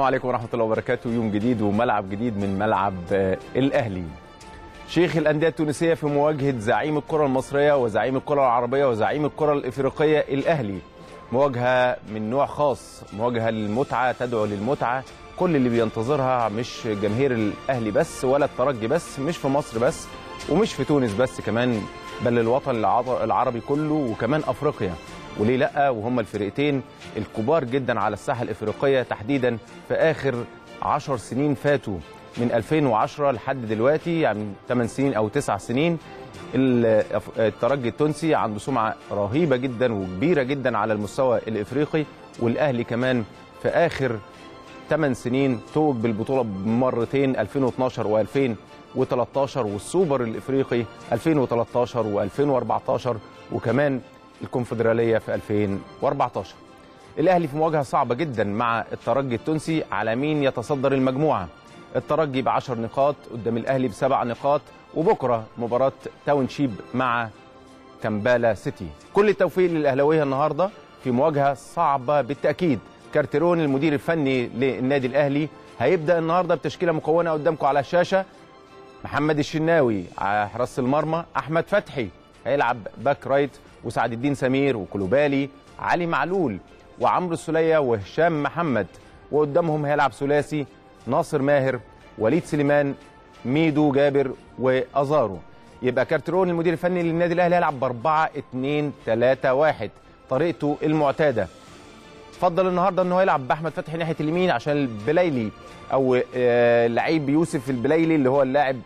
عليكم ورحمة الله وبركاته يوم جديد وملعب جديد من ملعب آه، الأهلي شيخ الأندية التونسية في مواجهة زعيم الكرة المصرية وزعيم الكرة العربية وزعيم الكرة الإفريقية الأهلي مواجهة من نوع خاص مواجهة للمتعة تدعو للمتعة كل اللي بينتظرها مش جماهير الأهلي بس ولا الترجي بس مش في مصر بس ومش في تونس بس كمان بل الوطن العط- العربي كله وكمان أفريقيا وليه لا وهم الفرقتين الكبار جدا على الساحه الافريقيه تحديدا في اخر 10 سنين فاتوا من 2010 لحد دلوقتي يعني 8 سنين او 9 سنين ال- الترجي التونسي عنده سمعه رهيبه جدا وكبيره جدا على المستوى الافريقي والاهلي كمان في اخر 8 سنين توج بالبطوله بمرتين 2012 و2013 والسوبر الافريقي 2013 و2014 وكمان الكونفدراليه في 2014 الاهلي في مواجهه صعبه جدا مع الترجي التونسي على مين يتصدر المجموعه الترجي ب 10 نقاط قدام الاهلي بسبع نقاط وبكره مباراه تاونشيب مع كامبالا سيتي كل التوفيق للاهلاويه النهارده في مواجهه صعبه بالتاكيد كارتيرون المدير الفني للنادي الاهلي هيبدا النهارده بتشكيله مكونه قدامكم على الشاشه محمد الشناوي على حراس المرمى احمد فتحي هيلعب باك رايت وسعد الدين سمير وكلوبالي علي معلول وعمرو السوليه وهشام محمد وقدامهم هيلعب ثلاثي ناصر ماهر وليد سليمان ميدو جابر وازارو يبقى كارترون المدير الفني للنادي الاهلي هيلعب ب 4 2 3 1 طريقته المعتاده فضل النهارده انه يلعب باحمد فتحي ناحيه اليمين عشان البلايلي او آه، لعيب يوسف البلايلي اللي هو اللاعب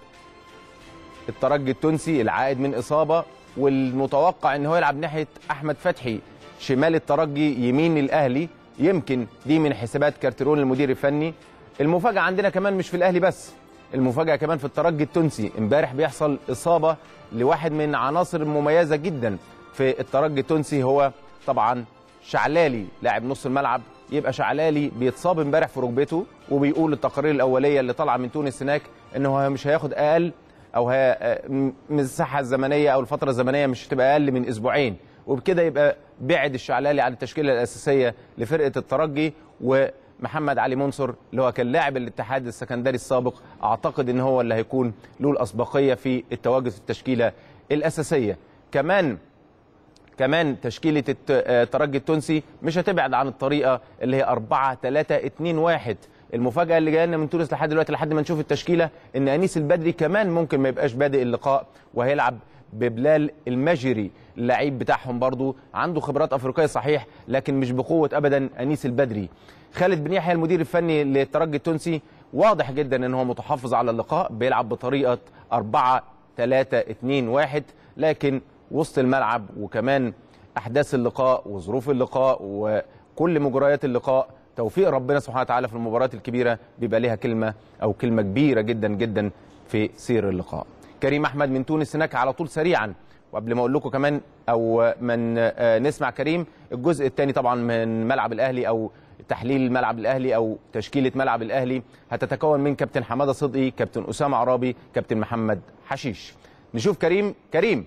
الترجي التونسي العائد من اصابه والمتوقع ان هو يلعب ناحيه احمد فتحي شمال الترجي يمين الاهلي يمكن دي من حسابات كارتيرون المدير الفني المفاجاه عندنا كمان مش في الاهلي بس المفاجاه كمان في الترجي التونسي امبارح بيحصل اصابه لواحد من عناصر مميزه جدا في الترجي التونسي هو طبعا شعلالي لاعب نص الملعب يبقى شعلالي بيتصاب امبارح في ركبته وبيقول التقارير الاوليه اللي طالعه من تونس هناك ان هو مش هياخد اقل او هي م- من الساحه الزمنيه او الفتره الزمنيه مش هتبقى اقل من اسبوعين وبكده يبقى بعد الشعلالي عن التشكيله الاساسيه لفرقه الترجي ومحمد علي منصر اللي هو كان لاعب الاتحاد السكندري السابق اعتقد ان هو اللي هيكون له الاسبقيه في التواجد في التشكيله الاساسيه كمان كمان تشكيله الت- آه، الترجي التونسي مش هتبعد عن الطريقه اللي هي 4 3 2 1 المفاجاه اللي جايه لنا من تونس لحد دلوقتي لحد ما نشوف التشكيله ان انيس البدري كمان ممكن ما يبقاش بادئ اللقاء وهيلعب ببلال المجري اللعيب بتاعهم برضو عنده خبرات افريقيه صحيح لكن مش بقوه ابدا انيس البدري خالد بن يحيى المدير الفني للترجي التونسي واضح جدا ان هو متحفظ على اللقاء بيلعب بطريقه 4 3 2 1 لكن وسط الملعب وكمان احداث اللقاء وظروف اللقاء وكل مجريات اللقاء توفيق ربنا سبحانه وتعالى في المباريات الكبيره بيبقى ليها كلمه او كلمه كبيره جدا جدا في سير اللقاء. كريم احمد من تونس هناك على طول سريعا وقبل ما اقول لكم كمان او من آه، نسمع كريم الجزء الثاني طبعا من ملعب الاهلي او تحليل ملعب الاهلي او تشكيله ملعب الاهلي هتتكون من كابتن حماده صدقي، كابتن اسامه عرابي، كابتن محمد حشيش. نشوف كريم كريم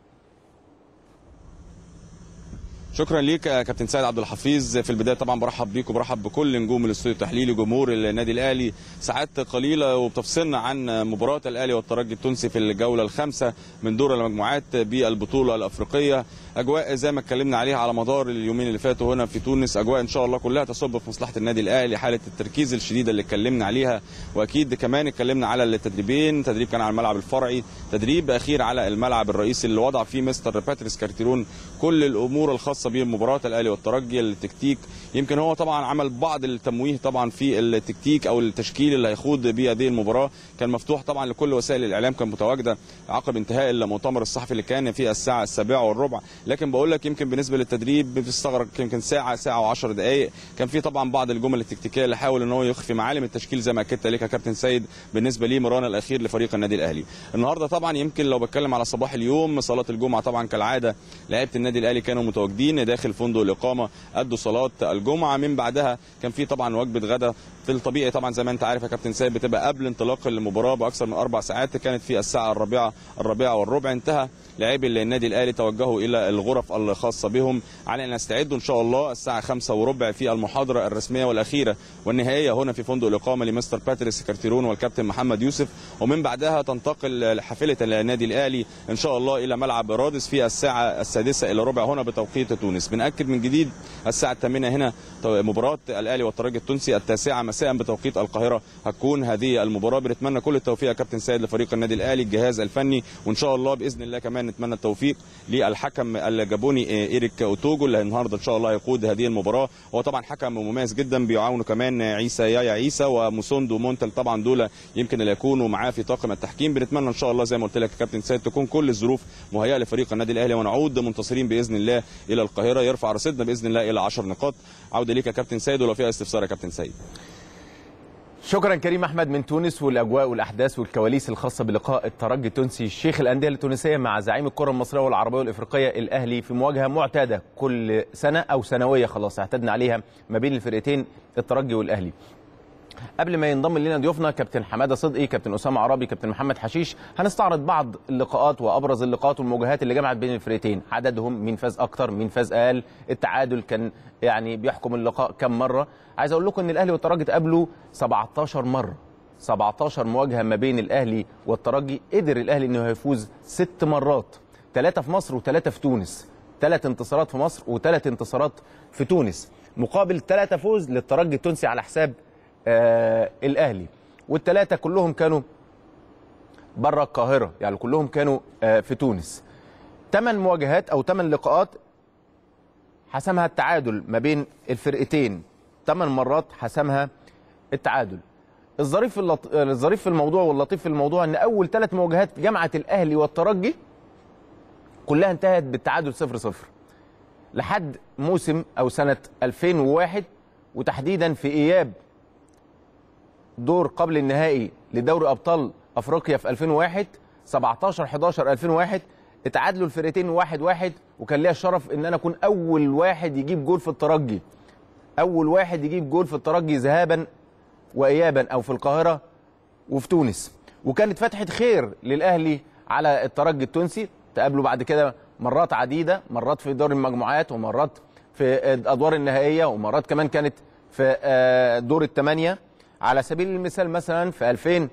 شكرا ليك يا كابتن سيد عبد الحفيظ في البدايه طبعا برحب بيك وبرحب بكل نجوم الاستوديو التحليلي جمهور النادي الاهلي ساعات قليله وبتفصلنا عن مباراه الاهلي والترجي التونسي في الجوله الخامسه من دور المجموعات بالبطوله الافريقيه اجواء زي ما اتكلمنا عليها على مدار اليومين اللي فاتوا هنا في تونس اجواء ان شاء الله كلها تصب في مصلحه النادي الاهلي حاله التركيز الشديده اللي اتكلمنا عليها واكيد كمان اتكلمنا على التدريبين تدريب كان على الملعب الفرعي تدريب اخير على الملعب الرئيسي اللي وضع فيه مستر باتريس كارتيرون كل الامور الخاصه بمباراه الاهلي والترجي التكتيك يمكن هو طبعا عمل بعض التمويه طبعا في التكتيك او التشكيل اللي هيخوض بيه هذه المباراه كان مفتوح طبعا لكل وسائل الاعلام كان متواجده عقب انتهاء المؤتمر الصحفي اللي كان في الساعه السابعه والربع لكن بقول لك يمكن بالنسبه للتدريب بتستغرق يمكن ساعه ساعه و10 دقائق كان في طبعا بعض الجمل التكتيكيه اللي حاول ان هو يخفي معالم التشكيل زي ما اكدت عليك يا كابتن سيد بالنسبه لي مران الاخير لفريق النادي الاهلي النهارده طبعا يمكن لو بتكلم على صباح اليوم صلاه الجمعه طبعا كالعاده لعيبه النادي الاهلي كانوا متواجدين داخل فندق الاقامه ادوا صلاه الجمعه من بعدها كان في طبعا وجبه غدا في الطبيعي طبعا زي ما انت عارف يا كابتن سيد بتبقى قبل انطلاق المباراه باكثر من اربع ساعات كانت في الساعه الرابعه الرابعه والربع انتهى لاعبي النادي الاهلي توجهوا الى الغرف الخاصه بهم على ان يستعدوا ان شاء الله الساعه خمسة وربع في المحاضره الرسميه والاخيره والنهائيه هنا في فندق الاقامه لمستر باتريس كارتيرون والكابتن محمد يوسف ومن بعدها تنتقل حافله النادي الاهلي ان شاء الله الى ملعب رادس في الساعه السادسه الى ربع هنا بتوقيت تونس بناكد من جديد الساعه الثامنه هنا مباراه الاهلي والترجي التونسي التاسعه مساء بتوقيت القاهره هتكون هذه المباراه بنتمنى كل التوفيق يا كابتن سيد لفريق النادي الاهلي الجهاز الفني وان شاء الله باذن الله كمان نتمنى التوفيق للحكم الجابوني ايريك اوتوجو اللي النهارده ان شاء الله يقود هذه المباراه هو طبعا حكم مميز جدا بيعاونه كمان عيسى يايا عيسى وموسوندو مونتل طبعا دول يمكن اللي يكونوا معاه في طاقم التحكيم بنتمنى ان شاء الله زي ما قلت لك يا كابتن سيد تكون كل الظروف مهيئه لفريق النادي الاهلي ونعود منتصرين باذن الله الى القاهره يرفع رصيدنا باذن الله الى 10 نقاط عوده ليك يا كابتن سيد ولو فيها استفسار يا كابتن سيد شكرا كريم احمد من تونس والاجواء والاحداث والكواليس الخاصه بلقاء الترجي التونسي الشيخ الانديه التونسيه مع زعيم الكره المصريه والعربيه والافريقيه الاهلي في مواجهه معتاده كل سنه او سنويه خلاص اعتدنا عليها ما بين الفرقتين الترجي والاهلي قبل ما ينضم لنا ضيوفنا كابتن حماده صدقي كابتن اسامه عرابي كابتن محمد حشيش هنستعرض بعض اللقاءات وابرز اللقاءات والمواجهات اللي جمعت بين الفرقتين عددهم مين فاز اكتر مين فاز اقل التعادل كان يعني بيحكم اللقاء كم مره عايز اقول لكم ان الاهلي والترجي اتقابلوا 17 مره 17 مواجهه ما بين الاهلي والترجي قدر الاهلي انه يفوز ست مرات ثلاثه في مصر وثلاثه في تونس ثلاث انتصارات في مصر وثلاث انتصارات في تونس مقابل ثلاثه فوز للترجي التونسي على حساب آه الاهلي والثلاثه كلهم كانوا بره القاهره يعني كلهم كانوا آه في تونس ثمان مواجهات او ثمان لقاءات حسمها التعادل ما بين الفرقتين ثمان مرات حسمها التعادل الظريف في اللط... الظريف في الموضوع واللطيف في الموضوع ان اول ثلاث مواجهات جمعت الاهلي والترجي كلها انتهت بالتعادل 0 0 لحد موسم او سنه 2001 وتحديدا في اياب دور قبل النهائي لدوري ابطال افريقيا في 2001 17 11 2001 اتعادلوا الفرقتين 1 1 وكان ليا الشرف ان انا اكون اول واحد يجيب جول في الترجي اول واحد يجيب جول في الترجي ذهابا وايابا او في القاهره وفي تونس وكانت فتحه خير للاهلي على الترجي التونسي تقابلوا بعد كده مرات عديده مرات في دور المجموعات ومرات في الادوار النهائيه ومرات كمان كانت في دور الثمانيه على سبيل المثال مثلا في 2000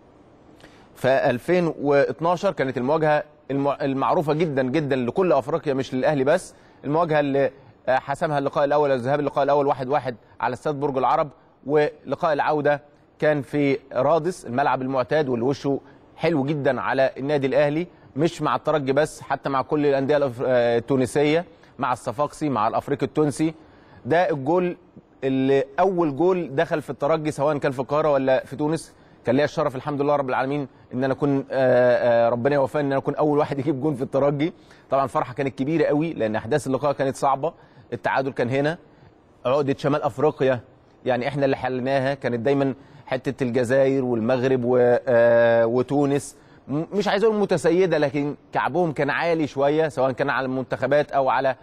في 2012 كانت المواجهه المعروفه جدا جدا لكل افريقيا مش للاهلي بس المواجهه اللي حسمها اللقاء الاول الذهاب اللقاء الاول 1 1 على استاد برج العرب ولقاء العوده كان في رادس الملعب المعتاد واللي وشه حلو جدا على النادي الاهلي مش مع الترجي بس حتى مع كل الانديه التونسيه مع الصفاقسي مع الافريقي التونسي ده الجول اللي اول جول دخل في الترجي سواء كان في القاهره ولا في تونس كان ليا الشرف الحمد لله رب العالمين ان انا اكون ربنا يوفقني ان انا اكون اول واحد يجيب جون في الترجي طبعا الفرحه كانت كبيره قوي لان احداث اللقاء كانت صعبه التعادل كان هنا عقده شمال افريقيا يعني احنا اللي حليناها كانت دايما حته الجزائر والمغرب وتونس مش عايز اقول متسيده لكن كعبهم كان عالي شويه سواء كان على المنتخبات او على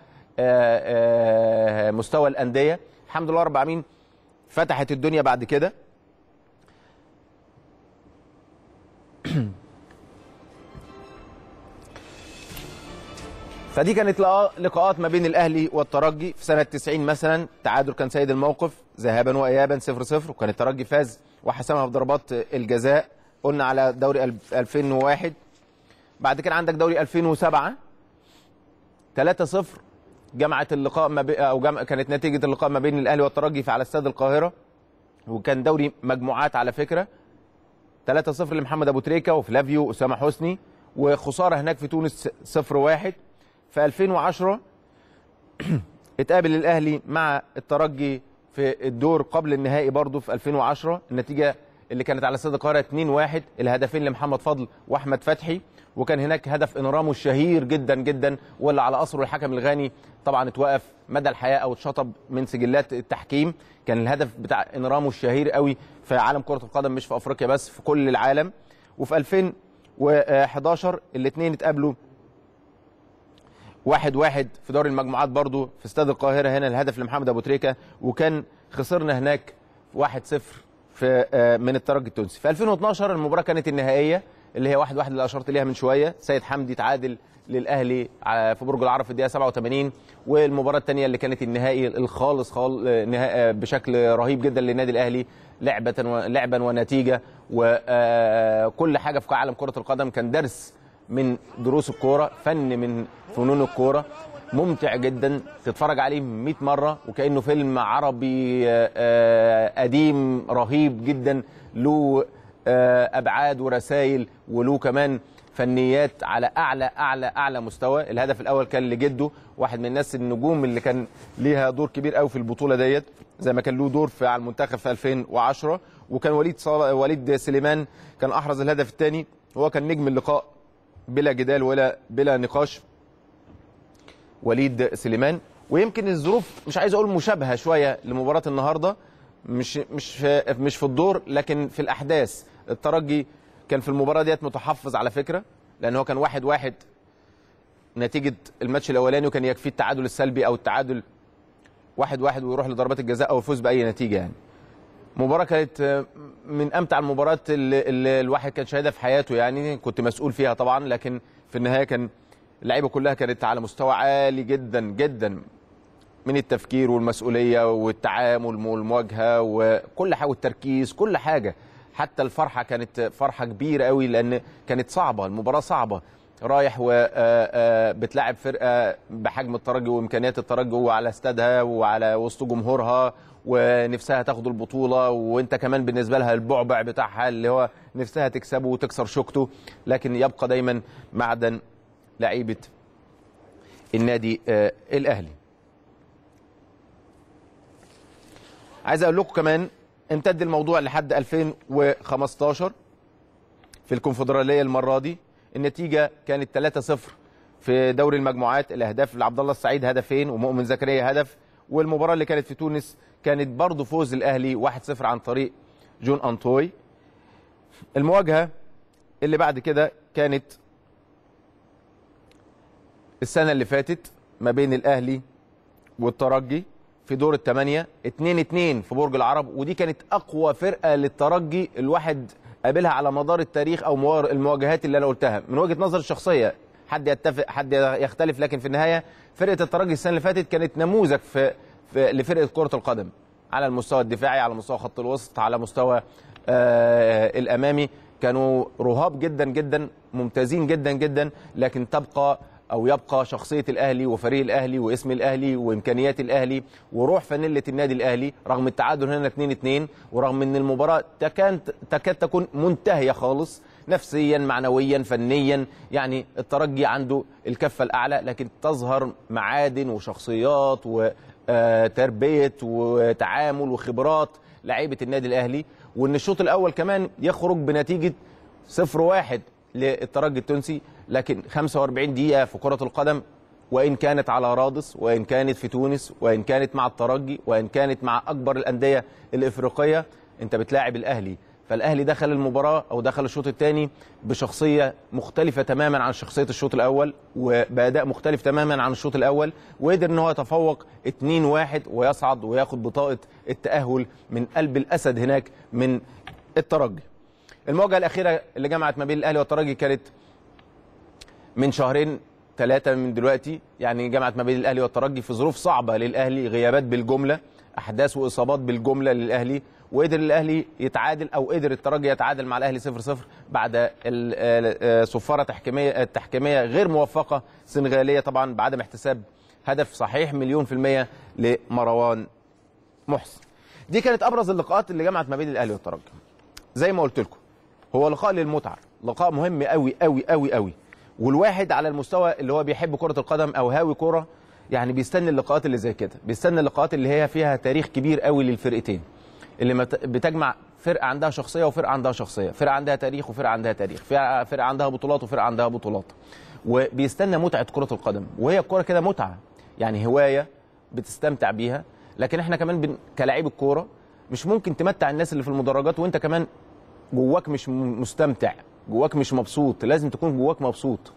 مستوى الانديه الحمد لله رب العالمين فتحت الدنيا بعد كده فدي كانت لقاءات ما بين الاهلي والترجي في سنه 90 مثلا تعادل كان سيد الموقف ذهابا وايابا 0 0 وكان الترجي فاز وحسمها في ضربات الجزاء قلنا على دوري 2001 بعد كده عندك دوري 2007 3 0 جمعت اللقاء ما بي او جمع كانت نتيجه اللقاء ما بين الاهلي والترجي في على استاد القاهره وكان دوري مجموعات على فكره 3 0 لمحمد ابو تريكه وفلافيو واسامه حسني وخساره هناك في تونس 0 1 في 2010 اتقابل الاهلي مع الترجي في الدور قبل النهائي برضه في 2010 النتيجه اللي كانت على استاد القاهره 2-1 الهدفين لمحمد فضل واحمد فتحي وكان هناك هدف انرامو الشهير جدا جدا واللي على اثره الحكم الغاني طبعا اتوقف مدى الحياه او اتشطب من سجلات التحكيم كان الهدف بتاع انرامو الشهير قوي في عالم كره القدم مش في افريقيا بس في كل العالم وفي 2011 الاثنين اتقابلوا واحد واحد في دوري المجموعات برضو في استاد القاهرة هنا الهدف لمحمد أبو تريكة وكان خسرنا هناك واحد صفر في آه، من الترجي التونسي في 2012 المباراه كانت النهائيه اللي هي واحد واحد اللي اشرت ليها من شويه سيد حمدي تعادل للاهلي على- في برج العرب في الدقيقه 87 والمباراه الثانيه اللي كانت النهائي الخالص خال آه، نها- آه، بشكل رهيب جدا للنادي الاهلي لعبه و... لعبا ونتيجه وكل حاجه في عالم كره القدم كان درس من دروس الكوره فن من فنون الكوره ممتع جدا تتفرج عليه 100 مره وكانه فيلم عربي آه، آه، قديم رهيب جدا له آه، ابعاد ورسائل وله كمان فنيات على اعلى اعلى اعلى مستوى الهدف الاول كان لجده واحد من الناس النجوم اللي كان ليها دور كبير قوي في البطوله ديت زي ما كان له دور في على المنتخب في 2010 وكان وليد صال... وليد سليمان كان احرز الهدف الثاني وهو كان نجم اللقاء بلا جدال ولا بلا نقاش وليد سليمان ويمكن الظروف مش عايز اقول مشابهه شويه لمباراه النهارده مش مش في مش في الدور لكن في الاحداث الترجي كان في المباراه ديت متحفظ على فكره لان هو كان واحد واحد نتيجه الماتش الاولاني وكان يكفيه التعادل السلبي او التعادل واحد واحد ويروح لضربات الجزاء او الفوز باي نتيجه يعني مباراه كانت آه، من امتع المباريات اللي, اللي الواحد كان شاهدها في حياته يعني كنت مسؤول فيها طبعا لكن في النهايه كان اللعيبه كلها كانت على مستوى عالي جدا جدا من التفكير والمسؤوليه والتعامل والمواجهه وكل حاجه والتركيز كل حاجه حتى الفرحه كانت فرحه كبيره قوي لان كانت صعبه المباراه صعبه رايح وبتلاعب فرقه بحجم الترجي وامكانيات الترجي وعلى استادها وعلى وسط جمهورها ونفسها تاخد البطوله وانت كمان بالنسبه لها البعبع بتاعها اللي هو نفسها تكسبه وتكسر شوكته لكن يبقى دايما معدن لعيبه النادي آه، الاهلي عايز اقول لكم كمان امتد الموضوع لحد 2015 في الكونفدراليه المره دي النتيجه كانت 3-0 في دوري المجموعات الاهداف لعبد الله السعيد هدفين ومؤمن زكريا هدف والمباراه اللي كانت في تونس كانت برضه فوز الاهلي 1-0 عن طريق جون انطوي المواجهه اللي بعد كده كانت السنه اللي فاتت ما بين الاهلي والترجي في دور الثمانية 2 2 في برج العرب ودي كانت أقوى فرقة للترجي الواحد قابلها على مدار التاريخ أو موار- المواجهات اللي أنا قلتها من وجهة نظر الشخصية حد يتفق حد يختلف لكن في النهاية فرقة الترجي السنة اللي فاتت كانت نموذج في, في لفرقة كرة القدم على المستوى الدفاعي على مستوى خط الوسط على مستوى آه الأمامي كانوا رهاب جدا جدا ممتازين جدا جدا لكن تبقى او يبقى شخصيه الاهلي وفريق الاهلي واسم الاهلي وامكانيات الاهلي وروح فانيله النادي الاهلي رغم التعادل هنا 2 2 ورغم ان المباراه تكاد تكاد تكون منتهيه خالص نفسيا معنويا فنيا يعني الترجي عنده الكفه الاعلى لكن تظهر معادن وشخصيات وتربيه وتعامل وخبرات لعيبه النادي الاهلي وان الشوط الاول كمان يخرج بنتيجه صفر واحد للترجي التونسي لكن 45 دقيقة في كرة القدم وإن كانت على رادس وإن كانت في تونس وإن كانت مع الترجي وإن كانت مع أكبر الأندية الإفريقية أنت بتلاعب الأهلي فالأهلي دخل المباراة أو دخل الشوط الثاني بشخصية مختلفة تماما عن شخصية الشوط الأول وبأداء مختلف تماما عن الشوط الأول وقدر أن هو يتفوق 2-1 ويصعد وياخد بطاقة التأهل من قلب الأسد هناك من الترجي المواجهه الاخيره اللي جمعت ما بين الاهلي والترجي كانت من شهرين ثلاثه من دلوقتي يعني جمعت ما بين الاهلي والترجي في ظروف صعبه للاهلي غيابات بالجمله احداث واصابات بالجمله للاهلي وقدر الاهلي يتعادل او قدر الترجي يتعادل مع الاهلي 0 0 بعد ال- صفاره تحكيميه تحكيميه غير موفقه سنغاليه طبعا بعدم احتساب هدف صحيح مليون في الميه لمروان محسن دي كانت ابرز اللقاءات اللي جمعت ما بين الاهلي والترجي زي ما قلت لكم هو لقاء للمتعه لقاء مهم قوي قوي قوي قوي والواحد على المستوى اللي هو بيحب كره القدم او هاوي كره يعني بيستنى اللقاءات اللي زي كده بيستنى اللقاءات اللي هي فيها تاريخ كبير قوي للفرقتين اللي مت- بتجمع فرقه عندها شخصيه وفرقه عندها شخصيه فرقه عندها تاريخ وفرقه عندها تاريخ فرقه فرقه عندها بطولات وفرقه عندها بطولات وبيستنى متعه كره القدم وهي الكوره كده متعه يعني هوايه بتستمتع بيها لكن احنا كمان بن... كلاعب الكوره مش ممكن تمتع الناس اللي في المدرجات وانت كمان جواك مش م- مستمتع جواك مش مبسوط لازم تكون جواك مبسوط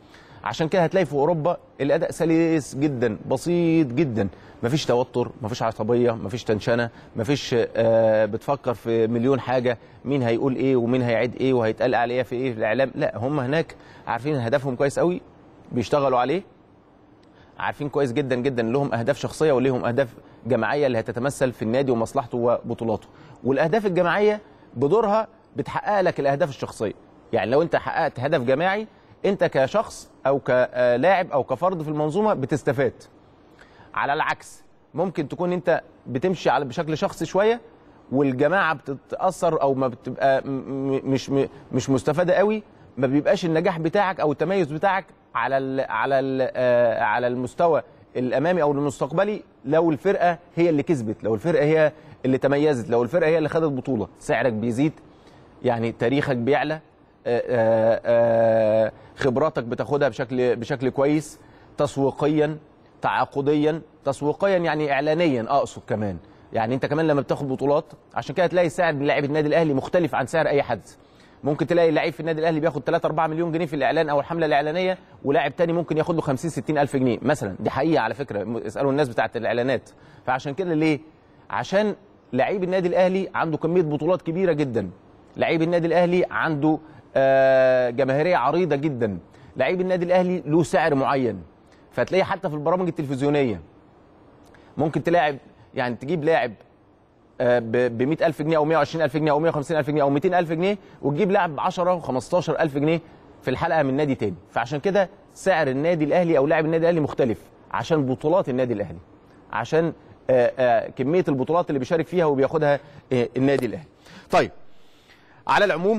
عشان كده هتلاقي في اوروبا الاداء سلس جدا بسيط جدا مفيش توتر مفيش عصبيه مفيش تنشنه مفيش آه بتفكر في مليون حاجه مين هيقول ايه ومين هيعيد ايه وهيتقال عليها في ايه في الاعلام لا هم هناك عارفين هدفهم كويس قوي بيشتغلوا عليه عارفين كويس جدا جدا لهم اهداف شخصيه وليهم اهداف جماعيه اللي هتتمثل في النادي ومصلحته وبطولاته والاهداف الجماعيه بدورها بتحقق لك الاهداف الشخصيه يعني لو انت حققت هدف جماعي انت كشخص او كلاعب او كفرد في المنظومه بتستفاد على العكس ممكن تكون انت بتمشي على بشكل شخصي شويه والجماعه بتتاثر او ما بتبقى م- م- مش م- مش مستفاده قوي ما بيبقاش النجاح بتاعك او التميز بتاعك على ال على ال آه، على المستوى الامامي او المستقبلي لو الفرقه هي اللي كسبت لو الفرقه هي اللي تميزت لو الفرقه هي اللي خدت بطوله سعرك بيزيد يعني تاريخك بيعلى آه، آه، آه، خبراتك بتاخدها بشكل بشكل كويس تسويقيا تعاقديا تسويقيا يعني اعلانيا اقصد كمان يعني انت كمان لما بتاخد بطولات عشان كده تلاقي سعر لاعب النادي الاهلي مختلف عن سعر اي حد ممكن تلاقي لعيب في النادي الاهلي بياخد 3 4 مليون جنيه في الاعلان او الحمله الاعلانيه ولاعب تاني ممكن ياخد له 50 60 الف جنيه مثلا دي حقيقه على فكره اسالوا الناس بتاعه الاعلانات فعشان كده ليه عشان لعيب النادي الاهلي عنده كميه بطولات كبيره جدا لعيب النادي الاهلي عنده آه، جماهيريه عريضه جدا لعيب النادي الاهلي له سعر معين فتلاقيه حتى في البرامج التلفزيونيه ممكن تلاعب يعني تجيب لاعب ب 100000 جنيه او 120000 جنيه او 150000 جنيه او 200000 جنيه وتجيب لاعب ب 10 و15000 جنيه في الحلقه من نادي تاني فعشان كده سعر النادي الاهلي او لاعب النادي الاهلي مختلف عشان بطولات النادي الاهلي عشان آه، آه، كميه البطولات اللي بيشارك فيها وبياخدها آه، النادي الاهلي طيب على العموم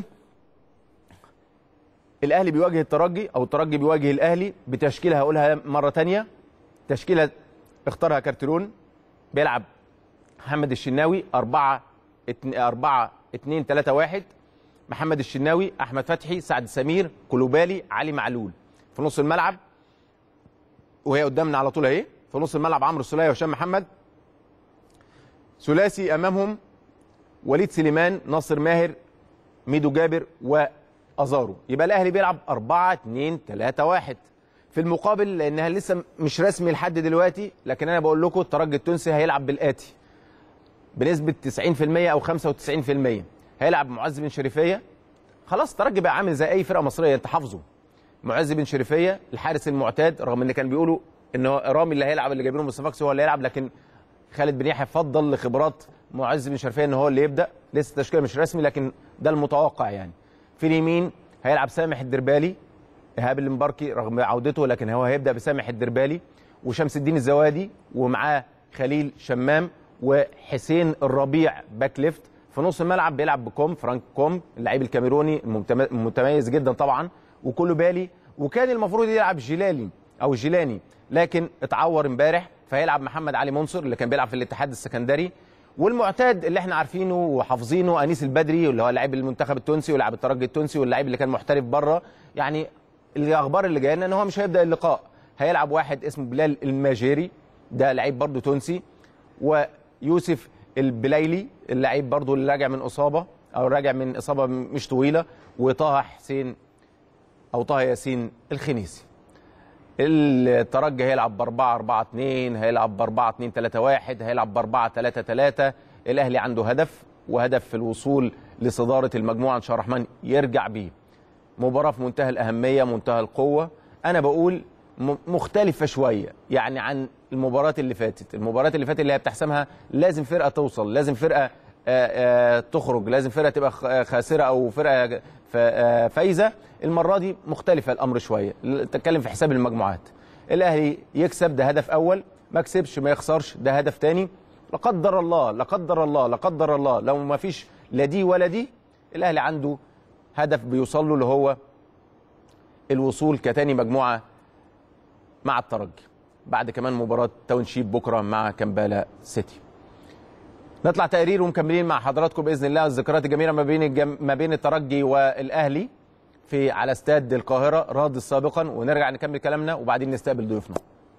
الاهلي بيواجه الترجي او الترجي بيواجه الاهلي بتشكيله هقولها مره تانية تشكيله اختارها كارترون بيلعب محمد الشناوي 4 4 2 3 1 محمد الشناوي احمد فتحي سعد سمير كلوبالي علي معلول في نص الملعب وهي قدامنا على طول اهي في نص الملعب عمرو السوليه وهشام محمد ثلاثي امامهم وليد سليمان ناصر ماهر ميدو جابر وازارو يبقى الاهلي بيلعب 4 2 3 1 في المقابل لانها لسه مش رسمي لحد دلوقتي لكن انا بقول لكم الترجي التونسي هيلعب بالاتي بنسبه 90% او 95% هيلعب معز بن شريفيه خلاص الترجي بقى عامل زي اي فرقه مصريه انت حافظه معز بن شريفيه الحارس المعتاد رغم ان كان بيقولوا ان هو رامي اللي هيلعب اللي جايبينه مصطفى هو اللي هيلعب لكن خالد بن يحيى فضل لخبرات معز بن شريفيه ان هو اللي يبدا لسه التشكيله مش رسمي لكن ده المتوقع يعني في اليمين هيلعب سامح الدربالي ايهاب المباركي رغم عودته لكن هو هيبدا بسامح الدربالي وشمس الدين الزوادي ومعاه خليل شمام وحسين الربيع باك ليفت في نص الملعب بيلعب بكوم فرانك كوم اللعيب الكاميروني المتم- المتميز جدا طبعا وكله بالي وكان المفروض يلعب جيلالي او جيلاني لكن اتعور امبارح فهيلعب محمد علي منصر اللي كان بيلعب في الاتحاد السكندري والمعتاد اللي احنا عارفينه وحافظينه انيس البدري اللي هو لاعب المنتخب التونسي ولاعب الترجي التونسي واللاعب اللي كان محترف بره يعني الاخبار اللي جايه لنا ان هو مش هيبدا اللقاء هيلعب واحد اسمه بلال الماجيري ده لعيب برضه تونسي ويوسف البليلي اللعيب برضه اللي راجع من اصابه او راجع من اصابه مش طويله وطه حسين او طه ياسين الخنيسي الترجي هيلعب ب 4 4 2 هيلعب ب 4 2 3 1 هيلعب ب 4 3 3 الاهلي عنده هدف وهدف في الوصول لصداره المجموعه ان شاء الله الرحمن يرجع بيه مباراه في منتهى الاهميه منتهى القوه انا بقول م- مختلفه شويه يعني عن المباراه اللي فاتت المباراه اللي فاتت اللي هي بتحسمها لازم فرقه توصل لازم فرقه آه، آه، تخرج لازم فرقه تبقى خ- آه، خاسره او فرقه ف- آه، فايزه المره دي مختلفه الامر شويه ل- تتكلم في حساب المجموعات الاهلي يكسب ده هدف اول ما كسبش ما يخسرش ده هدف تاني لا قدر الله لا قدر الله لا قدر الله لو ما فيش لا دي ولا دي الاهلي عنده هدف بيوصل له اللي هو الوصول كتاني مجموعه مع الترجي بعد كمان مباراه تاونشيب بكره مع كمبالا سيتي نطلع تقرير ومكملين مع حضراتكم باذن الله الذكريات الجميله ما بين الجم... ما بين الترجي والاهلي في على استاد القاهره راضي سابقا ونرجع نكمل كلامنا وبعدين نستقبل ضيوفنا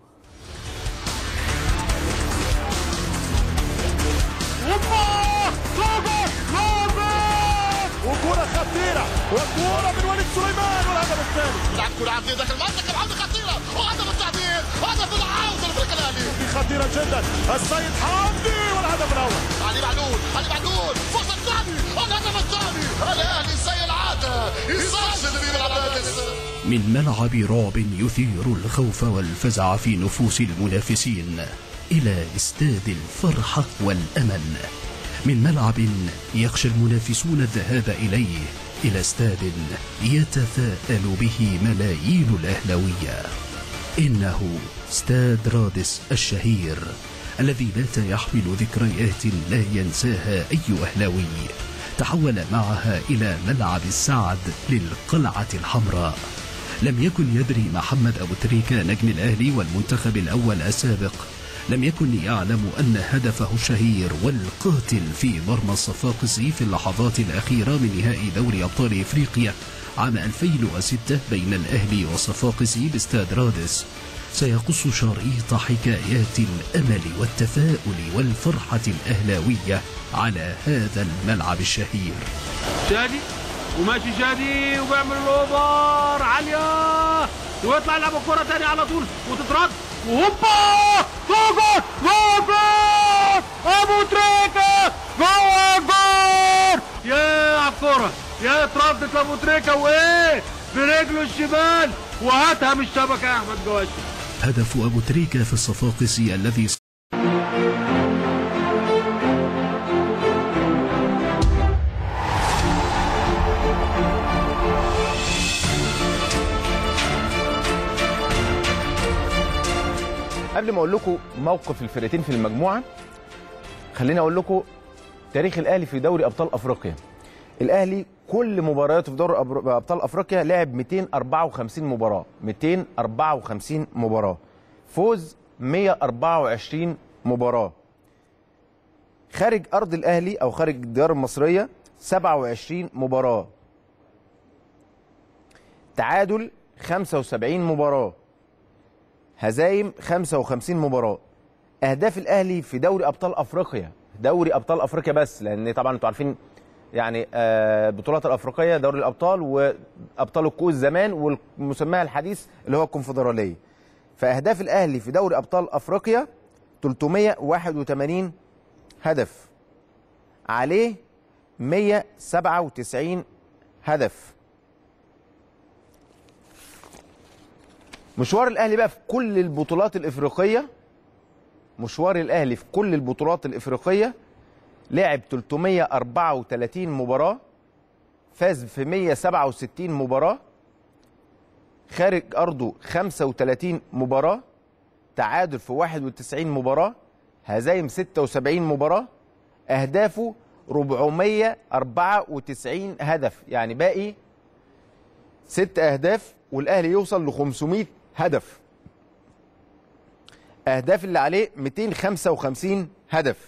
الله جول جول وكرة خطيرة وكرة من وليد سليمان والهدف الثاني لعب كرة عرضية داخل المنطقة عودة خطيرة وهدف التعديل هدف العودة للفريق الأهلي خطيرة جدا السيد حمدي والهدف الأول علي معلول علي معلول فرصة الثاني الهدف الثاني الأهلي زي العادة يسجل في ملعب النادس من ملعب رعب يثير الخوف والفزع في نفوس المنافسين إلى استاد الفرحة والأمل من ملعب يخشى المنافسون الذهاب إليه إلى استاد يتفاءل به ملايين الأهلاوية إنه استاد رادس الشهير الذي بات يحمل ذكريات لا ينساها أي أهلاوي تحول معها إلى ملعب السعد للقلعة الحمراء لم يكن يدري محمد أبو تريكة نجم الأهلي والمنتخب الأول السابق لم يكن يعلم أن هدفه الشهير والقاتل في مرمى الصفاقسي في اللحظات الأخيرة من نهائي دوري أبطال إفريقيا عام 2006 بين الأهلي والصفاقسي باستاد رادس سيقص شريط حكايات الأمل والتفاؤل والفرحة الأهلاوية على هذا الملعب الشهير شادي وماشي شادي وبيعمل الاوفر عاليه ويطلع يلعب الكره تاني على طول وتترد وهوبا جول جول جول ابو تريكه جوه الجول يا على الكره يا اتردت لابو تريكه وايه برجله الشمال وهاتها من الشبكه يا احمد جواشي هدف أبو تريكة في الصفاقسي الذي قبل ما اقول لكم موقف الفرقتين في المجموعه خليني اقول لكم تاريخ الاهلي في دوري ابطال افريقيا الاهلي كل مبارياته في دوري أبر- ابطال افريقيا لعب 254 مباراه 254 مباراه فوز 124 مباراه خارج ارض الاهلي او خارج الديار المصريه 27 مباراه تعادل 75 مباراه هزايم 55 مباراه اهداف الاهلي في دوري ابطال افريقيا دوري ابطال افريقيا بس لان طبعا انتوا عارفين يعني آه، البطولات الافريقيه دوري الابطال وابطال الكؤوس زمان والمسمى الحديث اللي هو الكونفدراليه فاهداف الاهلي في دوري ابطال افريقيا 381 هدف عليه 197 هدف مشوار الاهلي بقى في كل البطولات الافريقيه مشوار الاهلي في كل البطولات الافريقيه لعب 334 مباراه فاز في 167 مباراه خارج ارضه 35 مباراه تعادل في 91 مباراه هزايم 76 مباراه اهدافه 494 هدف يعني باقي ست اهداف والاهلي يوصل ل 500 هدف اهداف اللي عليه 255 هدف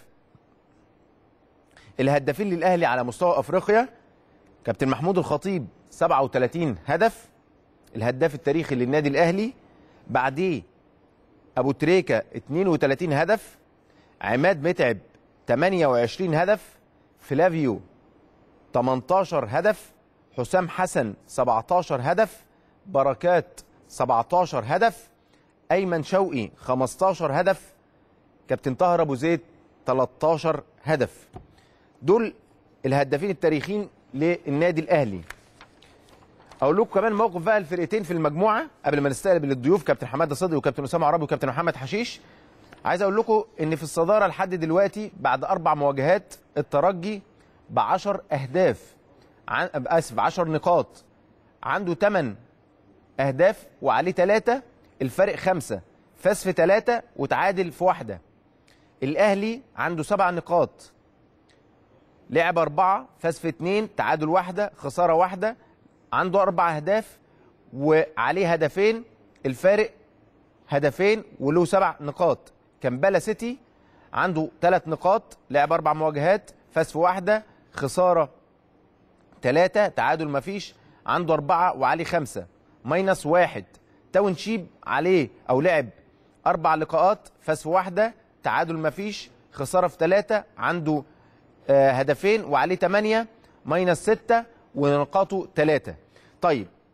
الهدافين للاهلي على مستوى افريقيا كابتن محمود الخطيب 37 هدف الهداف التاريخي للنادي الاهلي بعديه ابو تريكه 32 هدف عماد متعب 28 هدف فلافيو 18 هدف حسام حسن 17 هدف بركات 17 هدف ايمن شوقي 15 هدف كابتن طاهر ابو زيد 13 هدف دول الهدافين التاريخيين للنادي الاهلي اقول لكم كمان موقف بقى الفرقتين في المجموعه قبل ما نستقبل الضيوف كابتن حماده صدقي وكابتن اسامه عربي وكابتن محمد حشيش عايز اقول لكم ان في الصداره لحد دلوقتي بعد اربع مواجهات الترجي ب 10 اهداف عن اسف 10 نقاط عنده 8 اهداف وعليه 3 الفرق 5 فاز في 3 وتعادل في واحده الاهلي عنده 7 نقاط لعب أربعة فاز في اتنين تعادل واحدة خسارة واحدة عنده أربع أهداف وعليه هدفين الفارق هدفين وله سبع نقاط كمبالا سيتي عنده ثلاث نقاط لعب أربع مواجهات فاز في واحدة خسارة ثلاثة تعادل مفيش عنده أربعة وعليه خمسة ماينس واحد تاون شيب عليه أو لعب أربع لقاءات فاز في واحدة تعادل مفيش خسارة في ثلاثة عنده آه، هدفين وعليه 8 ماينس 6 ونقاطه 3 طيب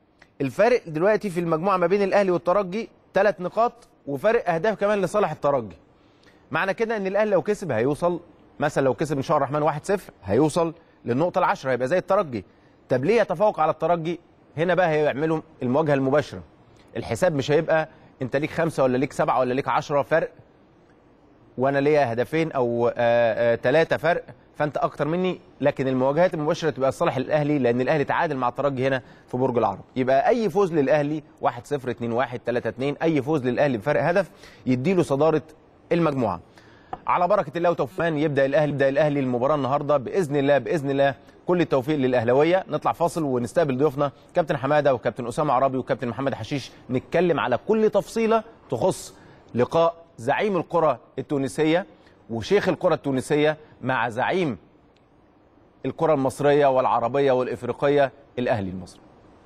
الفارق دلوقتي في المجموعه ما بين الاهلي والترجي ثلاث نقاط وفارق اهداف كمان لصالح الترجي معنى كده ان الاهلي لو كسب هيوصل مثلا لو كسب ان شاء الله الرحمن 1-0 هيوصل للنقطه العشرة هيبقى زي الترجي طب ليه يتفوق على الترجي هنا بقى هيعملوا المواجهه المباشره الحساب مش هيبقى انت ليك خمسه ولا ليك سبعه ولا ليك 10 فرق وانا ليا هدفين او ثلاثه فرق فانت اكتر مني لكن المواجهات المباشره تبقى لصالح الاهلي لان الاهلي تعادل مع الترجي هنا في برج العرب يبقى اي فوز للاهلي 1-0 2-1 3-2 اي فوز للاهلي بفرق هدف يديله صداره المجموعه على بركه الله وتوفيق يبدا الاهلي يبدا الاهلي المباراه النهارده باذن الله باذن الله كل التوفيق للاهلاويه نطلع فاصل ونستقبل ضيوفنا كابتن حماده وكابتن اسامه عرابي وكابتن محمد حشيش نتكلم على كل تفصيله تخص لقاء زعيم القرى التونسيه وشيخ القرى التونسيه مع زعيم القرى المصريه والعربيه والافريقيه الاهلي المصري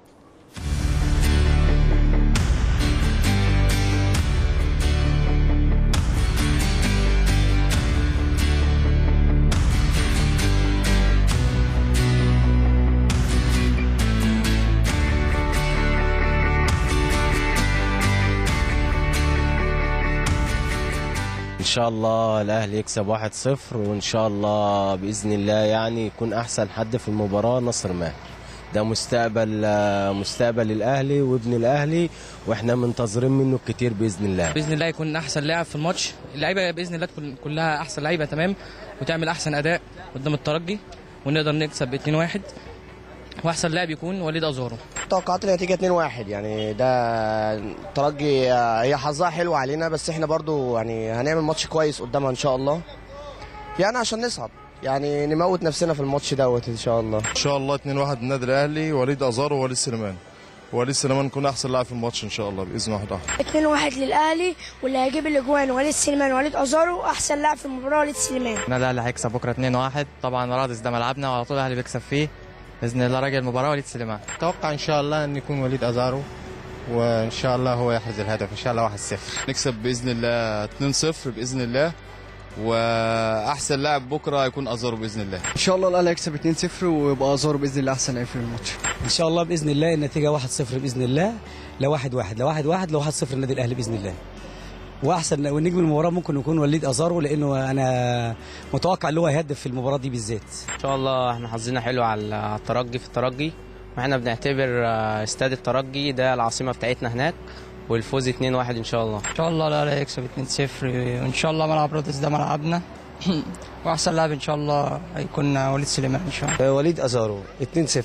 ان شاء الله الاهلي يكسب 1-0 وان شاء الله باذن الله يعني يكون احسن حد في المباراه نصر ماهر ده مستقبل مستقبل الاهلي وابن الاهلي واحنا منتظرين منه كتير باذن الله باذن الله يكون احسن لاعب في الماتش اللعيبه باذن الله تكون كلها احسن لعيبه تمام وتعمل احسن اداء قدام الترجي ونقدر نكسب 2-1 واحسن لاعب يكون وليد ازارو توقعات النتيجه 2-1 يعني ده الترجي هي حظها حلو علينا بس احنا برضو يعني هنعمل ماتش كويس قدامها ان شاء الله يعني عشان نصعد يعني نموت نفسنا في الماتش دوت ان شاء الله ان شاء الله 2-1 النادي الاهلي وليد ازارو ووليد سليمان وليد سليمان يكون احسن لاعب في الماتش ان شاء الله باذن واحد احد 2-1 للاهلي واللي هيجيب الاجوان وليد سليمان وليد ازارو احسن لاعب في المباراه وليد سليمان انا الاهلي هيكسب بكره 2-1 طبعا رادس ده ملعبنا وعلى طول الاهلي بيكسب فيه باذن الله راجل المباراه وليد سليمان اتوقع ان شاء الله ان يكون وليد ازارو وان شاء الله هو يحرز الهدف ان شاء الله 1-0 نكسب باذن الله 2-0 باذن الله واحسن لاعب بكره هيكون ازارو باذن الله ان شاء الله الاهلي هيكسب 2-0 ويبقى ازارو باذن الله احسن لاعب في الماتش ان شاء الله باذن الله النتيجه 1-0 باذن الله لا 1-1 لا 1-1 لا 1-0 النادي الاهلي باذن الله واحسن والنجم المباراه ممكن يكون وليد ازارو لانه انا متوقع ان هو هيهدف في المباراه دي بالذات ان شاء الله احنا حظنا حلو على الترجي في الترجي واحنا بنعتبر استاد الترجي ده العاصمه بتاعتنا هناك والفوز 2-1 ان شاء الله ان شاء الله الاهلي هيكسب 2-0 وان شاء الله ملعب رادس ده ملعبنا واحسن لاعب ان شاء الله هيكون وليد سليمان ان شاء الله وليد ازارو 2-0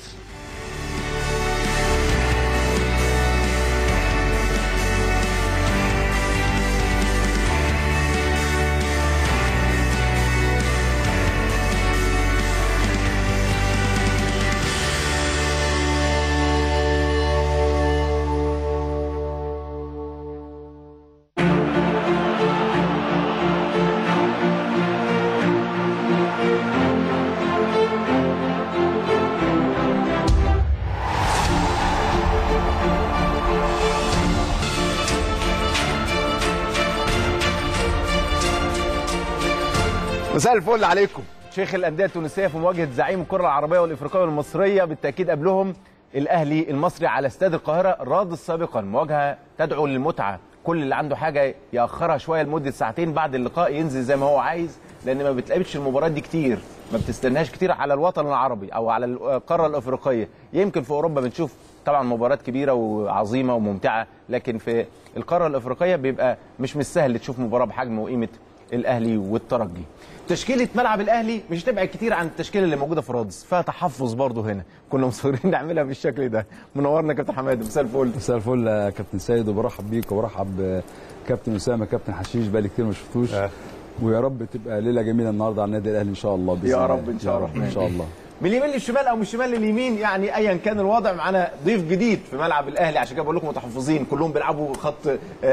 مساء الفل عليكم شيخ الانديه التونسيه في مواجهه زعيم الكره العربيه والافريقيه والمصريه بالتاكيد قبلهم الاهلي المصري على استاد القاهره راد سابقا مواجهه تدعو للمتعه كل اللي عنده حاجه ياخرها شويه لمده ساعتين بعد اللقاء ينزل زي ما هو عايز لان ما بتلاقيش المباريات دي كتير ما بتستناش كتير على الوطن العربي او على القاره الافريقيه يمكن في اوروبا بنشوف طبعا مباريات كبيره وعظيمه وممتعه لكن في القاره الافريقيه بيبقى مش من السهل تشوف مباراه بحجم وقيمه الاهلي والترجي تشكيله ملعب الاهلي مش هتبعد كتير عن التشكيله اللي موجوده في رادس فيها تحفظ برضه هنا كنا مصرين نعملها بالشكل ده منورنا كابتن حماده مساء الفل مساء الفل يا كابتن سيد وبرحب بيك وبرحب بكابتن اسامه كابتن حشيش بقالي كتير ما شفتوش آه. ويا رب تبقى ليله جميله النهارده على النادي الاهلي ان شاء الله باذن يا رب ان شاء الله ان شاء الله من اليمين للشمال او من الشمال لليمين يعني ايا كان الوضع معانا ضيف جديد في ملعب الاهلي عشان كده بقول لكم متحفظين كلهم بيلعبوا خط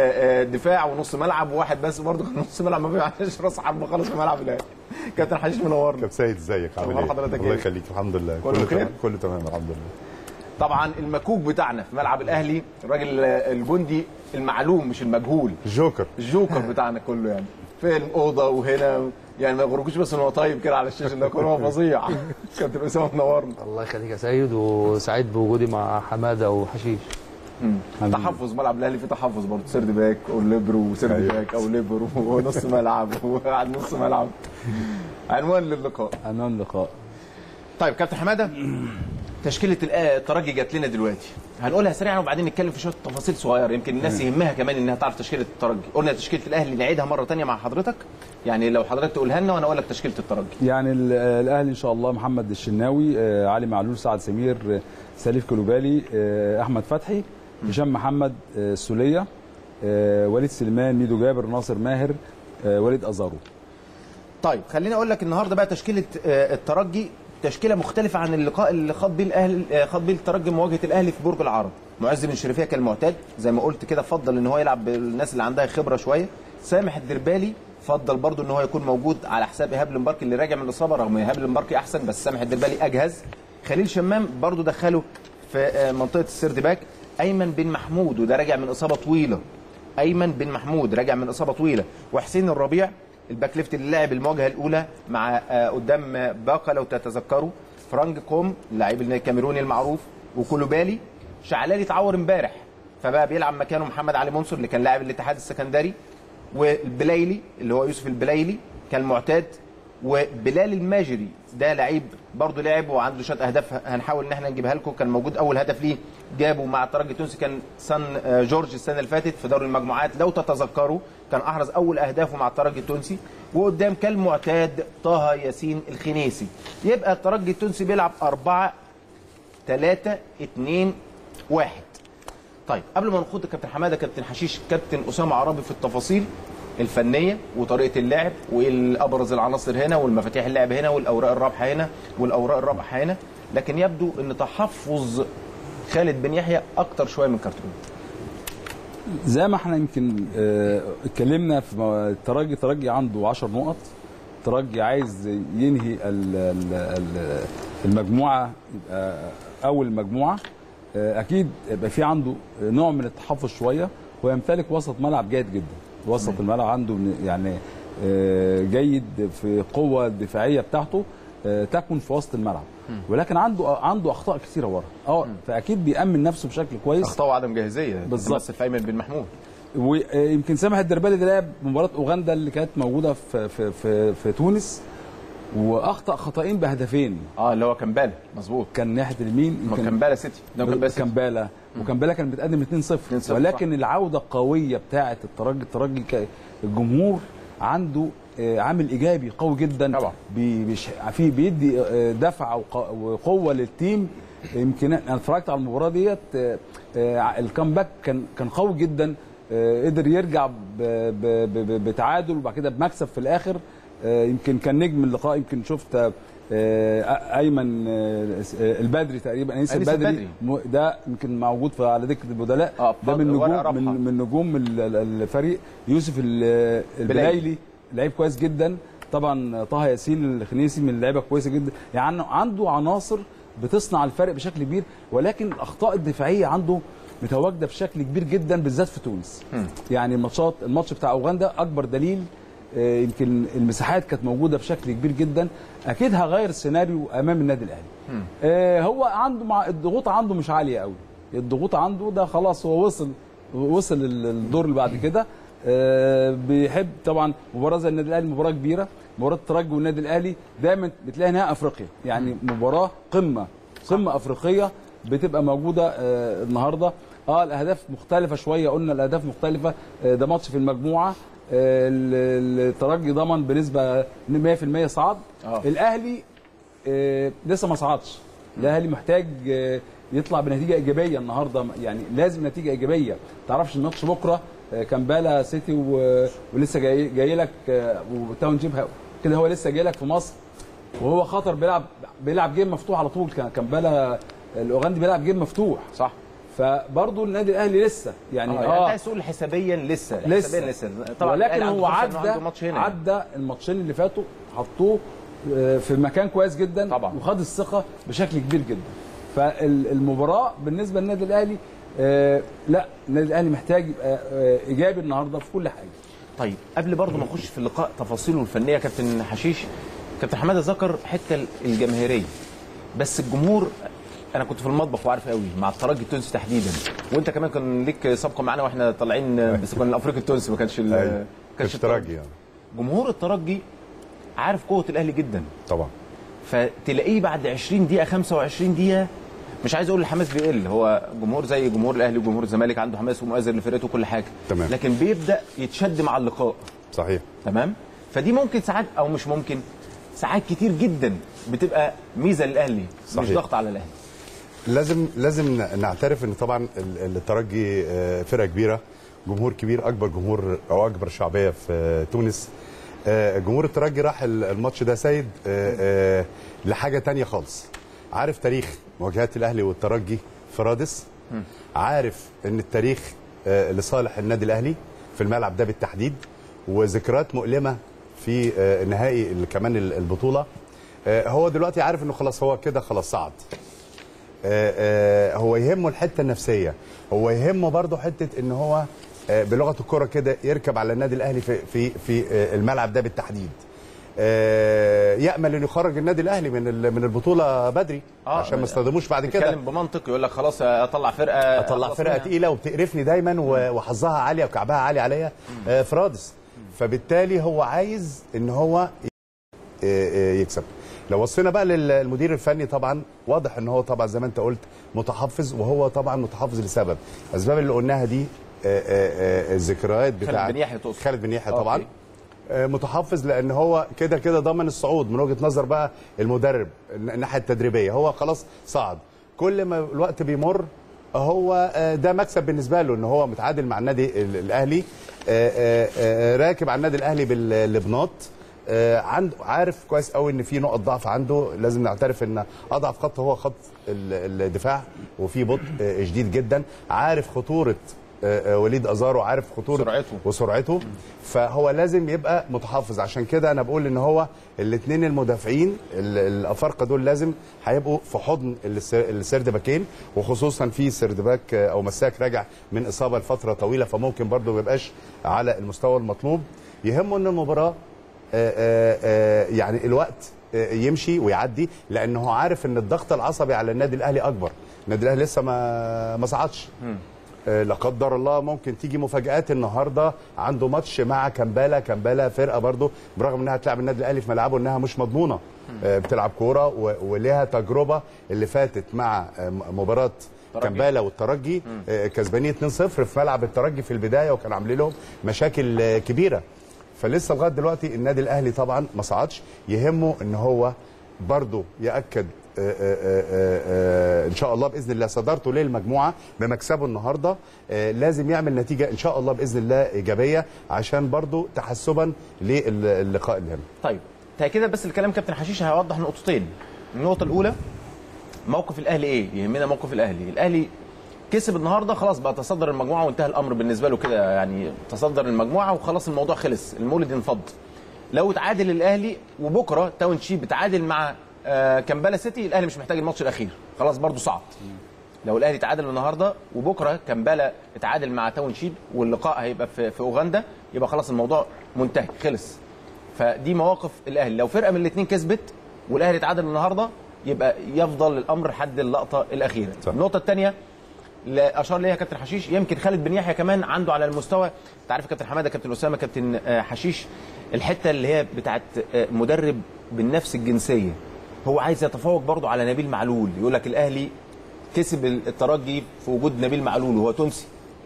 دفاع ونص ملعب وواحد بس برضه نص ملعب ما بيعملش راس حرب خالص في ملعب الاهلي كابتن حشيش منورنا كابتن سيد ازيك عامل ايه؟ حضرتك الله يخليك الحمد لله كله تمام كله تمام الحمد لله طبعا المكوك بتاعنا في ملعب الاهلي الراجل الجندي المعلوم مش المجهول الجوكر الجوكر بتاعنا كله يعني في الاوضه وهنا يعني ما يغركوش بس ان هو طيب كده على الشاشه ده هو فظيع كابتن اسامه منورنا الله يخليك يا سيد وسعيد بوجودي مع حماده وحشيش مم. تحفظ ملعب الاهلي فيه تحفظ برضه سيرد باك او ليبرو وسيرد أيوة. باك او ليبرو ونص ملعب وقاعد نص ملعب عنوان للقاء عنوان اللقاء طيب كابتن حماده تشكيله الآ- الترجي جات لنا دلوقتي هنقولها سريعا وبعدين نتكلم في شويه تفاصيل صغيره يمكن الناس يهمها كمان انها تعرف تشكيله الترجي قلنا تشكيله الاهلي نعيدها مره تانية مع حضرتك يعني لو حضرتك تقولها لنا وانا اقول لك تشكيله الترجي يعني ال- الاهلي ان شاء الله محمد الشناوي آه، علي معلول سعد سمير آه، سليف كلوبالي آه، احمد فتحي هشام محمد آه، السوليه آه، وليد سليمان ميدو جابر ناصر ماهر آه، وليد ازارو طيب خليني اقول لك النهارده بقى تشكيله آه، الترجي تشكيله مختلفه عن اللقاء اللي خاض بيه الاهلي آه، خاض بيه الترجي مواجهه الاهلي في برج العرب معز بن شريفيه كالمعتاد زي ما قلت كده فضل ان هو يلعب بالناس اللي عندها خبره شويه سامح الدربالي فضل برضو ان هو يكون موجود على حساب ايهاب المباركي اللي راجع من الاصابه رغم ايهاب المباركي احسن بس سامح الدربالي اجهز خليل شمام برضو دخله في آه، منطقه السيرد باك ايمن بن محمود وده راجع من اصابه طويله ايمن بن محمود راجع من اصابه طويله وحسين الربيع الباك ليفت اللي لعب المواجهه الاولى مع آه، قدام آه، باقا لو تتذكروا فرانك كوم اللاعب الكاميروني المعروف وكولوبالي شعلالي اتعور امبارح فبقى بيلعب مكانه محمد علي منصور اللي كان لاعب الاتحاد السكندري والبلايلي اللي هو يوسف البلايلي كالمعتاد وبلال الماجري ده لعيب برضه لعب وعنده شويه اهداف هنحاول ان احنا نجيبها لكم كان موجود اول هدف ليه جابه مع الترجي التونسي كان سان آه، جورج السنه اللي فاتت في دوري المجموعات لو تتذكروا كان احرز اول اهدافه مع الترجي التونسي وقدام كالمعتاد طه ياسين الخنيسي يبقى الترجي التونسي بيلعب 4 3 2 1 طيب قبل ما نخوض كابتن حماده كابتن حشيش كابتن اسامه عربي في التفاصيل الفنيه وطريقه اللعب والابرز العناصر هنا والمفاتيح اللعب هنا والاوراق الرابحه هنا والاوراق الرابحه هنا لكن يبدو ان تحفظ خالد بن يحيى اكتر شويه من كارتون زي ما احنا يمكن آه، اتكلمنا في مو- الترجي الترجي عنده 10 نقط الترجي عايز ينهي ال- ال- ال- المجموعه يبقى اول مجموعه آه، اكيد يبقى في عنده نوع من التحفظ شويه ويمتلك وسط ملعب جيد جدا وسط الملعب عنده من- يعني آه، جيد في القوه الدفاعيه بتاعته آه، تكمن في وسط الملعب ولكن عنده عنده اخطاء كثيره ورا اه فاكيد بيامن نفسه بشكل كويس اخطاء وعدم جاهزيه بالظبط. تمثل في ايمن بن محمود ويمكن سامح الدربالي ده لعب مباراه اوغندا اللي كانت موجوده في في في, في تونس واخطا خطأين بهدفين اه اللي هو كمبالا مظبوط كان ناحيه اليمين ما كمبالا سيتي ده كمبالا سيتي. كمبالا وكمبالا كان بيتقدم 2-0 ولكن العوده القويه بتاعه الترجي الترجي ك- الجمهور عنده آه، عامل ايجابي قوي جدا طبعا بي بيش في بيدي آه، دفعه وق- وقوه للتيم يمكن انا اتفرجت على المباراه ديت آه، آه، الكامباك كان كان قوي جدا آه، قدر يرجع ب- ب- ب- بتعادل وبعد كده بمكسب في الاخر آه، يمكن كان نجم اللقاء يمكن شفت آه، ايمن آه، البدري تقريبا انيس أنيس البدري البدري. م- ده يمكن موجود في على دكه البدلاء ده فضل- من ورقة نجوم رابحة. من, من نجوم ال- ال- الفريق يوسف ال- البلايلي لعيب كويس جدا طبعا طه ياسين الخنيسي من اللعيبه كويسه جدا يعني عنده عناصر بتصنع الفرق بشكل كبير ولكن الاخطاء الدفاعيه عنده متواجده بشكل كبير جدا بالذات في تونس يعني الماتشات الماتش بتاع اوغندا اكبر دليل آه، يمكن المساحات كانت موجوده بشكل كبير جدا اكيد هغير السيناريو امام النادي الاهلي آه، هو عنده مع الضغوط عنده مش عاليه قوي الضغوط عنده ده خلاص هو وصل وصل ال- الدور اللي بعد كده آه، بيحب طبعا مباراه زي النادي الاهلي مباراه كبيره مباراه الترجي والنادي الاهلي دايما بتلاقي نهائي افريقيا يعني مباراه قمه قمه افريقيه بتبقى موجوده آه، النهارده اه الاهداف مختلفه شويه قلنا الاهداف مختلفه آه، ده ماتش في المجموعه آه، ال- الترجي ضمن بنسبه 100% صعد آه. الاهلي آه، لسه ما صعدش الاهلي محتاج آه، يطلع بنتيجه ايجابيه النهارده يعني لازم نتيجه ايجابيه ما تعرفش الماتش بكره آه، كامبالا سيتي و- ولسه جاي جاي لك آه، وتاون جيب ه- كده هو لسه جاي لك في مصر وهو خطر بيلعب بيلعب جيم مفتوح على طول كان كامبالا الاوغندي بيلعب جيم مفتوح صح فبرضه النادي الاهلي لسه يعني يعني اه عايز تقول حسابيا لسه لسه حسابيا لسه طبعا ولكن الأهلي عنده هو فرصة إنه عدى عنده ماتش هنا عدى الماتشين اللي فاتوا حطوه آه، في مكان كويس جدا طبعا وخد الثقه بشكل كبير جدا فالمباراه بالنسبه للنادي الاهلي آه، لا النادي الاهلي محتاج يبقى آه، ايجابي النهارده في كل حاجه طيب قبل برضه ما نخش في اللقاء تفاصيله الفنيه كابتن حشيش كابتن حماده ذكر حته الجماهيريه بس الجمهور انا كنت في المطبخ وعارف قوي مع الترجي التونسي تحديدا وانت كمان كان ليك سابقه معانا واحنا طالعين بس كنا الافريقي التونسي ما كانش ال- أيوة. ما كانش ترجي يعني جمهور الترجي عارف قوه الاهلي جدا طبعا فتلاقيه بعد 20 دقيقه 25 دقيقه مش عايز اقول الحماس بيقل هو جمهور زي جمهور الاهلي وجمهور الزمالك عنده حماس ومؤازر لفرقته وكل حاجه تمام. لكن بيبدا يتشد مع اللقاء صحيح تمام فدي ممكن ساعات او مش ممكن ساعات كتير جدا بتبقى ميزه للاهلي مش صحيح. ضغط على الاهلي لازم لازم نعترف ان طبعا ال- الترجي آه، فرقه كبيره جمهور كبير اكبر جمهور او اكبر شعبيه في تونس آه، جمهور الترجي راح ال- الماتش ده سيد آه، آه، لحاجه تانية خالص عارف تاريخ مواجهات الاهلي والترجي في رادس عارف ان التاريخ آه، لصالح النادي الاهلي في الملعب ده بالتحديد وذكريات مؤلمه في آه، نهائي ال- كمان ال- البطوله آه، هو دلوقتي عارف انه خلاص هو كده خلاص صعد آه، آه، هو يهمه الحته النفسيه هو يهمه برضه حته ان هو آه، بلغه الكره كده يركب على النادي الاهلي في في في آه، الملعب ده بالتحديد آه، يامل انه يخرج النادي الاهلي من ال- من البطوله بدري عشان ما يصطدموش بعد كده تتكلم بمنطق يقول لك خلاص اطلع فرقه اطلع أخلص فرقه منها. تقيله وبتقرفني دايما و- وحظها عاليه وكعبها عالي عليا آه، في رادس فبالتالي هو عايز ان هو ي- آه، آه، يكسب لو وصينا بقى للمدير الفني طبعا واضح ان هو طبعا زي ما انت قلت متحفظ وهو طبعا متحفظ لسبب الاسباب اللي قلناها دي آه، آه، آه، الذكريات خالد بتاعت بن يحيى تقصد. خالد بن يحيى أوكي. طبعا آه، متحفظ لان هو كده كده ضامن الصعود من وجهه نظر بقى المدرب الناحيه التدريبيه هو خلاص صعد كل ما الوقت بيمر هو آه، ده مكسب بالنسبه له ان هو متعادل مع النادي ال- الاهلي آه، آه، آه، راكب على النادي الاهلي باللبنات عنده عارف كويس قوي ان في نقط ضعف عنده لازم نعترف ان اضعف خط هو خط ال- الدفاع وفي بطء آه، شديد جدا عارف خطوره آه، آه، وليد ازارو عارف خطوره سرعته. وسرعته فهو لازم يبقى متحفظ عشان كده انا بقول ان هو الاثنين المدافعين ال- الافارقه دول لازم هيبقوا في حضن السر- السرد باكين وخصوصا في سرد باك آه، او مساك راجع من اصابه لفتره طويله فممكن برضه ما يبقاش على المستوى المطلوب يهمه ان المباراه آه، آه، آه، يعني الوقت آه، يمشي ويعدي لانه عارف ان الضغط العصبي على النادي الاهلي اكبر النادي الاهلي لسه ما ما صعدش آه، لا قدر الله ممكن تيجي مفاجآت النهارده عنده ماتش مع كمبالا كمبالا فرقه برضو برغم انها تلعب النادي الاهلي في ملعبه انها مش مضمونه آه، بتلعب كوره و- وليها تجربه اللي فاتت مع آه، مباراه ترجي. كمبالا والترجي آه، كسبانين 2-0 في ملعب الترجي في البدايه وكان عاملين لهم مشاكل آه، كبيره فلسه لغايه دلوقتي النادي الاهلي طبعا ما صعدش يهمه ان هو برضه ياكد آه، آه، آه، آه، ان شاء الله باذن الله صدارته للمجموعه بمكسبه النهارده آه، لازم يعمل نتيجه ان شاء الله باذن الله ايجابيه عشان برضه تحسبا للقاء الهام طيب تاكيدا بس الكلام كابتن حشيش هيوضح نقطتين النقطه الاولى موقف الاهلي ايه يهمنا موقف الاهلي الاهلي كسب النهارده خلاص بقى تصدر المجموعه وانتهى الامر بالنسبه له كده يعني تصدر المجموعه وخلاص الموضوع خلص المولد انفض لو تعادل الاهلي وبكره تاون شيب بتعادل مع آه كمبالا سيتي الاهلي مش محتاج الماتش الاخير خلاص برضو صعد لو الاهلي تعادل النهارده وبكره كمبالا اتعادل مع تاون شيب واللقاء هيبقى في, في اوغندا يبقى خلاص الموضوع منتهي خلص فدي مواقف الاهلي لو فرقه من الاثنين كسبت والاهلي اتعادل النهارده يبقى يفضل الامر لحد اللقطه الاخيره صح. النقطه الثانيه اللي اشار ليها كابتن حشيش يمكن خالد بن يحيى كمان عنده على المستوى انت عارف كابتن حماده كابتن اسامه كابتن آه، حشيش الحته اللي هي بتاعت آه، مدرب بالنفس الجنسيه هو عايز يتفوق برضه على نبيل معلول يقول لك الاهلي كسب الترجي في وجود نبيل معلول وهو تونسي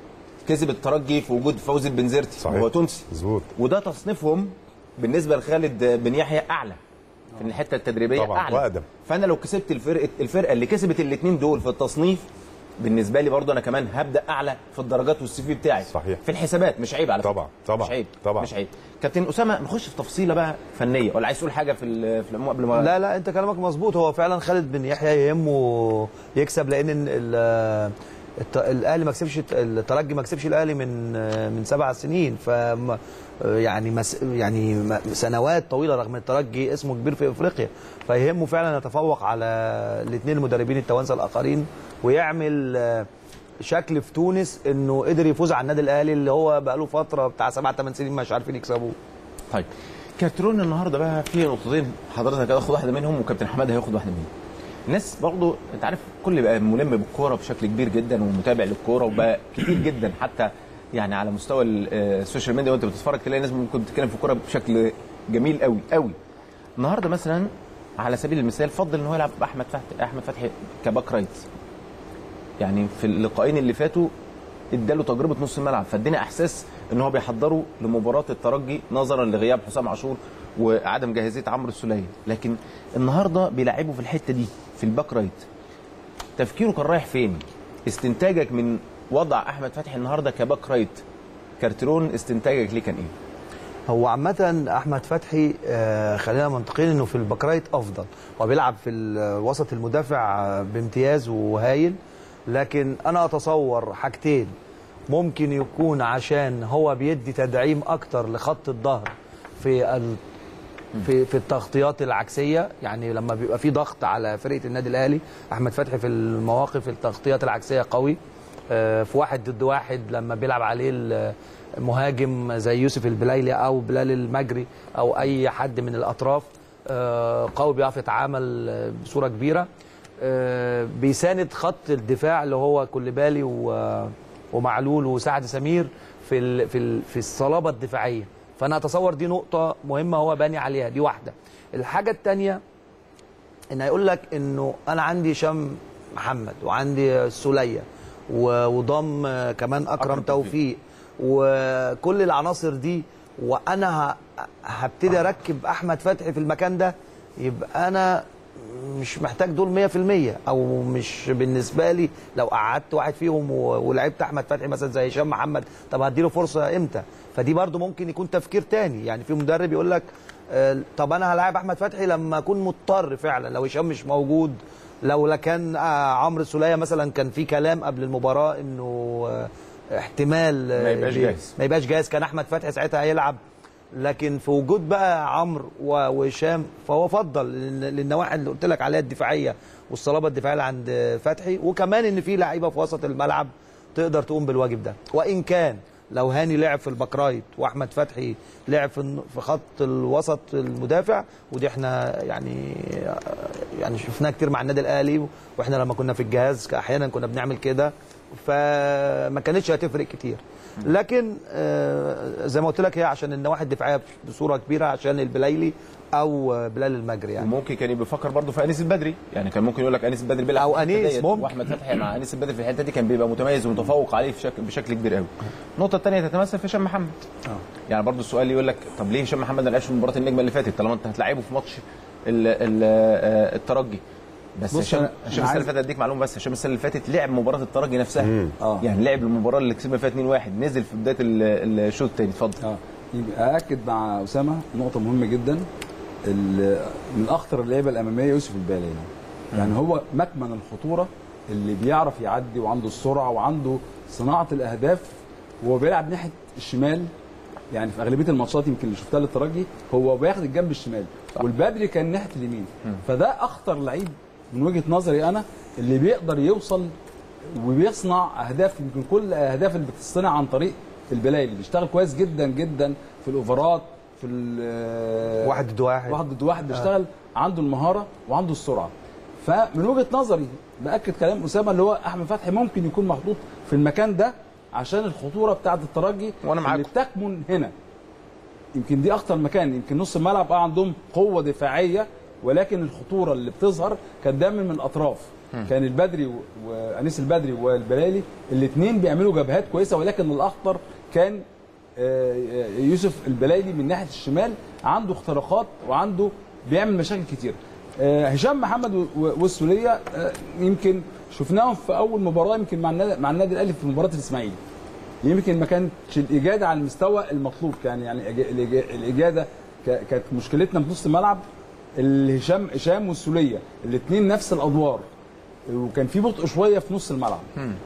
كسب الترجي في وجود فوزي البنزرتي صحيح. وهو تونسي مظبوط وده تصنيفهم بالنسبه لخالد بن يحيى اعلى في الحته التدريبيه طبعاً، اعلى وأقدم. فانا لو كسبت الفرقه الفرقه اللي كسبت الاثنين دول في التصنيف بالنسبه لي برضه انا كمان هبدا اعلى في الدرجات والسي في بتاعي صحيح. في الحسابات مش عيب على فكره طبعا طبعا مش عيب طبعا مش عيب كابتن اسامه نخش في تفصيله بقى فنيه ولا عايز تقول حاجه في ال- في العموم قبل ما لا لا انت كلامك مظبوط هو فعلا خالد بن يحيى يهمه يكسب لان ال- الت- الاهلي ما كسبش الترجي ما كسبش الاهلي من من سبع سنين ف يعني مس يعني م- سنوات طويله رغم الترجي اسمه كبير في افريقيا فيهمه فعلا يتفوق على الاثنين المدربين التوانسه الاخرين ويعمل آه، شكل في تونس انه قدر يفوز على النادي الاهلي اللي هو بقى له فتره بتاع سبع ثمان سنين مش عارفين يكسبوه طيب كارترون النهارده بقى في نقطتين حضرتك هتاخد واحده منهم وكابتن حماد هياخد واحده منهم الناس برضه انت عارف كل بقى ملم بالكوره بشكل كبير جدا ومتابع للكوره وبقى كتير جدا حتى يعني على مستوى ال- آه، السوشيال ميديا وانت بتتفرج تلاقي ناس ممكن تتكلم في الكوره بشكل جميل قوي قوي النهارده مثلا على سبيل المثال فضل ان هو يلعب باحمد فتحي احمد فتحي كباك رايت يعني في اللقاءين اللي فاتوا اداله تجربه نص الملعب فادينا احساس ان هو بيحضره لمباراه الترجي نظرا لغياب حسام عاشور وعدم جاهزيه عمرو السوليه لكن النهارده بيلعبه في الحته دي في الباك رايت تفكيره كان رايح فين استنتاجك من وضع احمد فتحي النهارده كباك رايت كارترون استنتاجك ليه كان ايه هو عامة أحمد فتحي آه، خلينا منطقيين إنه في الباكرايت أفضل هو بيلعب في الوسط المدافع آه، بامتياز وهايل لكن أنا أتصور حاجتين ممكن يكون عشان هو بيدي تدعيم أكتر لخط الظهر في ال... في في التغطيات العكسيه يعني لما بيبقى في ضغط على فرقه النادي الاهلي احمد فتحي في المواقف التغطيات العكسيه قوي آه، في واحد ضد واحد لما بيلعب عليه المهاجم زي يوسف البلايلي او بلال المجري او اي حد من الاطراف آه، قوي بيعرف يتعامل آه، بصوره كبيره آه، بيساند خط الدفاع اللي هو كوليبالي و- ومعلول وسعد سمير في ال في ال في الصلابه الدفاعيه فانا اتصور دي نقطه مهمه هو باني عليها دي واحده الحاجه الثانيه ان هيقول لك انه انا عندي هشام محمد وعندي سوليه و- وضم آه، كمان اكرم توفيق وكل العناصر دي وانا ه- هبتدي اركب احمد فتحي في المكان ده يبقى انا مش محتاج دول 100% او مش بالنسبه لي لو قعدت واحد فيهم و- ولعبت احمد فتحي مثلا زي هشام محمد طب هديله فرصه امتى فدي برضو ممكن يكون تفكير تاني يعني في مدرب يقول لك آه، طب انا هلاعب احمد فتحي لما اكون مضطر فعلا لو هشام مش موجود لو لا كان آه، عمرو السوليه مثلا كان في كلام قبل المباراه انه آه، احتمال آه، ما يبقاش بي- جاهز. ما يبقاش جاهز كان احمد فتحي ساعتها هيلعب لكن في وجود بقى عمرو و- وهشام فهو فضل لأن- للنواحي اللي قلت لك عليها الدفاعيه والصلابه الدفاعيه اللي عند فتحي وكمان ان في لعيبه في وسط الملعب تقدر تقوم بالواجب ده وان كان لو هاني لعب في الباكرايت واحمد فتحي لعب في الن- في خط الوسط المدافع ودي احنا يعني يعني شفناها كتير مع النادي الاهلي واحنا لما كنا في الجهاز احيانا كنا بنعمل كده فما كانتش هتفرق كتير لكن آه، زي ما قلت لك هي عشان النواحي الدفاعيه بصوره كبيره عشان البلايلي او آه، بلال المجري يعني وممكن كان يبقى بيفكر برضه في انيس البدري يعني كان ممكن يقول لك انيس البدري بيلعب أو في الحتة أنيس ديت، ممكن. واحمد فتحي مع انيس البدري في الحته دي كان بيبقى متميز ومتفوق عليه بشكل بشكل كبير قوي النقطه الثانيه تتمثل في هشام محمد يعني برضه السؤال يقول لك طب ليه هشام محمد ما لعبش في مباراه النجمه اللي فاتت طالما انت هتلعبه في ماتش ال- ال- آه، الترجي بس بص هشام أنا- هشام أنا السنه عايز- اللي فاتت اديك معلومه بس هشام السنه اللي فاتت لعب مباراه الترجي نفسها آه. يعني لعب المباراه اللي كسبنا فيها 2-1 نزل في بدايه ال- الشوط الثاني اتفضل اه يبقى اكد مع اسامه نقطه مهمه جدا ال- من اخطر اللعيبه الاماميه يوسف البالي يعني هو مكمن الخطوره اللي بيعرف يعدي وعنده السرعه وعنده صناعه الاهداف وهو بيلعب ناحيه الشمال يعني في اغلبيه الماتشات يمكن اللي شفتها للترجي هو بياخد الجنب الشمال والبدري كان ناحيه اليمين فده اخطر لعيب من وجهه نظري انا اللي بيقدر يوصل وبيصنع اهداف يمكن كل الاهداف اللي بتصنع عن طريق البلاي اللي بيشتغل كويس جدا جدا في الاوفرات في ال- واحد ضد واحد. واحد ضد واحد بيشتغل عنده المهاره وعنده السرعه فمن وجهه نظري باكد كلام اسامه اللي هو احمد فتحي ممكن يكون محطوط في المكان ده عشان الخطوره بتاعه الترجي وأنا معاكم. اللي بتكمن هنا يمكن دي اخطر مكان يمكن نص الملعب اه عندهم قوه دفاعيه ولكن الخطوره اللي بتظهر كانت دايما من الاطراف مم. كان البدري و- وانيس البدري والبلالي الاثنين بيعملوا جبهات كويسه ولكن الاخطر كان آه، آه، يوسف البلايلي من ناحيه الشمال عنده اختراقات وعنده بيعمل مشاكل كتير آه، هشام محمد و- و- والسوليه آه، يمكن شفناهم في اول مباراه يمكن مع النادي مع النادي الاهلي في مباراه الاسماعيلي يمكن ما كانتش الاجاده على المستوى المطلوب يعني يعني الإج- الإج- الاجاده ك- كانت مشكلتنا في نص الملعب الهشام هشام والسوليه الاثنين نفس الادوار وكان في بطء شويه في نص الملعب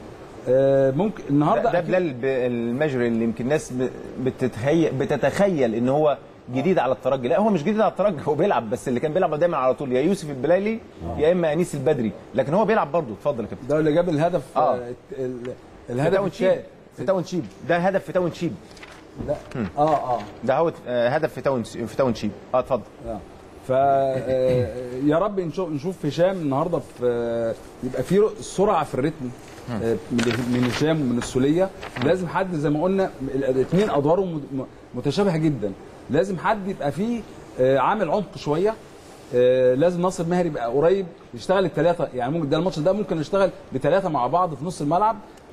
آه، ممكن النهارده ده, ده أكيد- بلال ب- المجري اللي يمكن الناس ب- بتتخيل بتتخيل ان هو جديد على الترجي لا هو مش جديد على الترجي هو بيلعب بس اللي كان بيلعب دايما على طول يا يوسف البلالي يا اما انيس البدري لكن هو بيلعب برضه اتفضل يا كابتن ده اللي جاب الهدف اه آه، ال- في الهدف تاون شيب الثاني في تاون شيب ده هدف في تاون شيب لا اه اه ده هو آه، هدف في تاون في تاون شيب اه اتفضل آه. ف آه، يا رب نشوف نشوف هشام النهارده في آه، يبقى في سرعه في الريتم آه، من من هشام ومن السوليه لازم حد زي ما قلنا الاثنين ادوارهم م- متشابهه جدا لازم حد يبقى فيه آه، عامل عمق شويه آه، لازم ناصر ماهر يبقى قريب يشتغل الثلاثه يعني ممكن ده الماتش ده ممكن نشتغل بثلاثه مع بعض في نص الملعب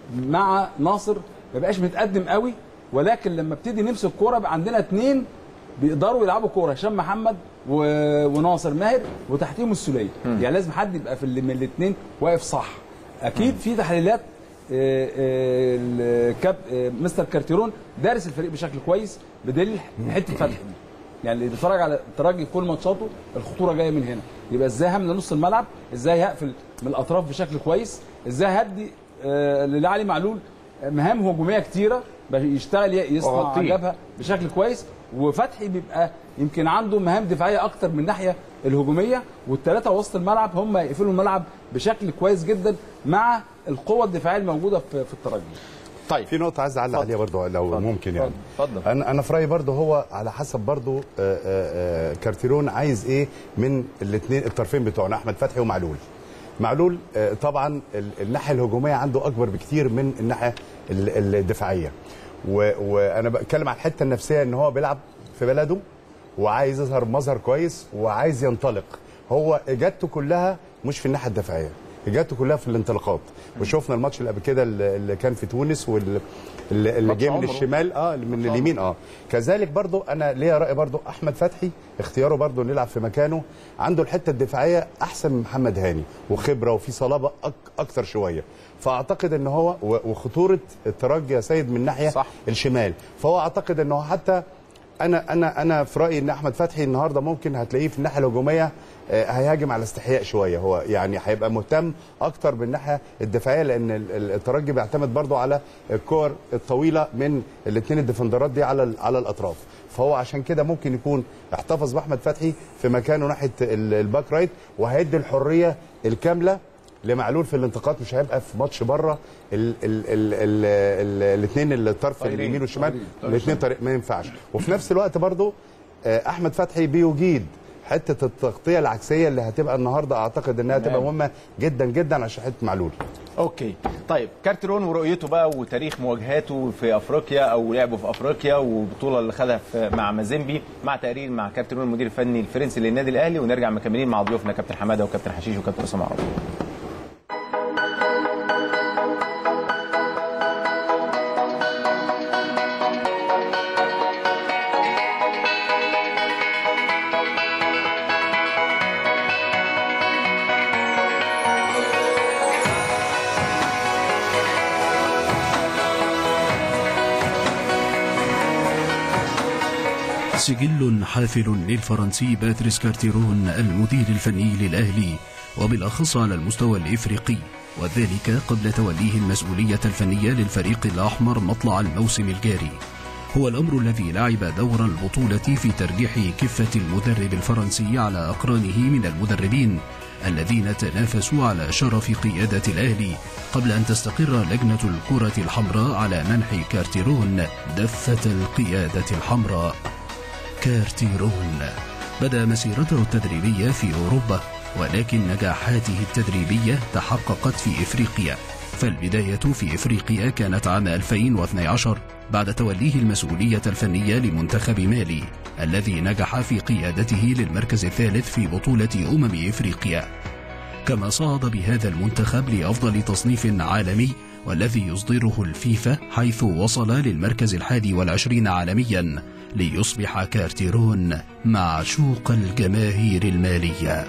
مع ناصر ما بقاش متقدم قوي ولكن لما ابتدي نمسك كوره بقى عندنا اثنين بيقدروا يلعبوا كوره هشام محمد و... وناصر ماهر وتحتيهم السوليه يعني لازم حد يبقى في ال- من الاثنين واقف صح اكيد في تحليلات آه، آه، الكاب آه، مستر كارتيرون دارس الفريق بشكل كويس بدليل حته فتح دي يعني اللي بيتفرج على الترجي في كل ماتشاته الخطوره جايه من هنا يبقى ازاي هملى نص الملعب ازاي هقفل من الاطراف بشكل كويس ازاي هدي آه، لعلي معلول مهام هجوميه كتيره يشتغل يصنع وغطيه. جبهه بشكل كويس وفتحي بيبقى يمكن عنده مهام دفاعيه اكتر من الناحيه الهجوميه والثلاثه وسط الملعب هم يقفلوا الملعب بشكل كويس جدا مع القوه الدفاعيه الموجوده في في الترجي طيب في نقطه عايز اعلق عليها برضو لو ممكن يعني اتفضل انا انا في رايي برضو هو على حسب برضو آه، آه، آه، كارتيرون عايز ايه من الاثنين الطرفين بتوعنا احمد فتحي ومعلول معلول آه، طبعا ال- الناحيه الهجوميه عنده اكبر بكتير من الناحيه ال- الدفاعيه و- وانا بتكلم على الحته النفسيه ان هو بيلعب في بلده وعايز يظهر مظهر كويس وعايز ينطلق هو اجابته كلها مش في الناحيه الدفاعيه اجابته كلها في الانطلاقات وشفنا الماتش اللي قبل كده اللي اللي كان في تونس واللي اللي ماتش جه من عمره. الشمال اه من اليمين اه كذلك برضو انا ليا راي برضو احمد فتحي اختياره برضو انه يلعب في مكانه عنده الحته الدفاعيه احسن من محمد هاني وخبره وفي صلابه أك اكتر شويه فاعتقد ان هو و- وخطوره الترجي يا سيد من ناحيه صح. الشمال فهو اعتقد انه حتى انا انا انا في رايي ان احمد فتحي النهارده ممكن هتلاقيه في الناحيه الهجوميه آه، هيهاجم على استحياء شويه هو يعني هيبقى مهتم اكتر بالناحيه الدفاعيه لان ال- ال- الترجي بيعتمد برضو على الكور الطويله من الاثنين الديفندرات دي على ال- على الاطراف فهو عشان كده ممكن يكون احتفظ باحمد فتحي في مكانه ناحيه ال- الباك رايت وهيدي الحريه الكامله لمعلول في الانتقاد مش هيبقى في ماتش بره الاثنين الطرف طايرين. اليمين والشمال طايرين. الاثنين طريق ما ينفعش وفي نفس الوقت برضو آه، احمد فتحي بيجيد حته التغطيه العكسيه اللي هتبقى النهارده اعتقد انها تمام. تبقى مهمه جدا جدا عشان حته معلول اوكي طيب كارترون ورؤيته بقى وتاريخ مواجهاته في افريقيا او لعبه في افريقيا والبطوله اللي خدها في مع مازيمبي مع تقرير مع كابتن المدير الفني الفرنسي للنادي الاهلي ونرجع مكملين مع ضيوفنا كابتن حماده وكابتن حشيش وكابتن اسامه عرب سجل حافل للفرنسي باتريس كارتيرون المدير الفني للأهلي وبالأخص على المستوى الإفريقي وذلك قبل توليه المسؤولية الفنية للفريق الأحمر مطلع الموسم الجاري هو الأمر الذي لعب دور البطولة في ترجيح كفة المدرب الفرنسي على أقرانه من المدربين الذين تنافسوا على شرف قيادة الأهلي قبل أن تستقر لجنة الكرة الحمراء على منح كارتيرون دفة القيادة الحمراء كارتيرون بدأ مسيرته التدريبية في أوروبا ولكن نجاحاته التدريبية تحققت في إفريقيا فالبداية في إفريقيا كانت عام 2012 بعد توليه المسؤولية الفنية لمنتخب مالي الذي نجح في قيادته للمركز الثالث في بطولة أمم إفريقيا كما صعد بهذا المنتخب لأفضل تصنيف عالمي والذي يصدره الفيفا حيث وصل للمركز الحادي والعشرين عالميا ليصبح كارتيرون معشوق الجماهير المالية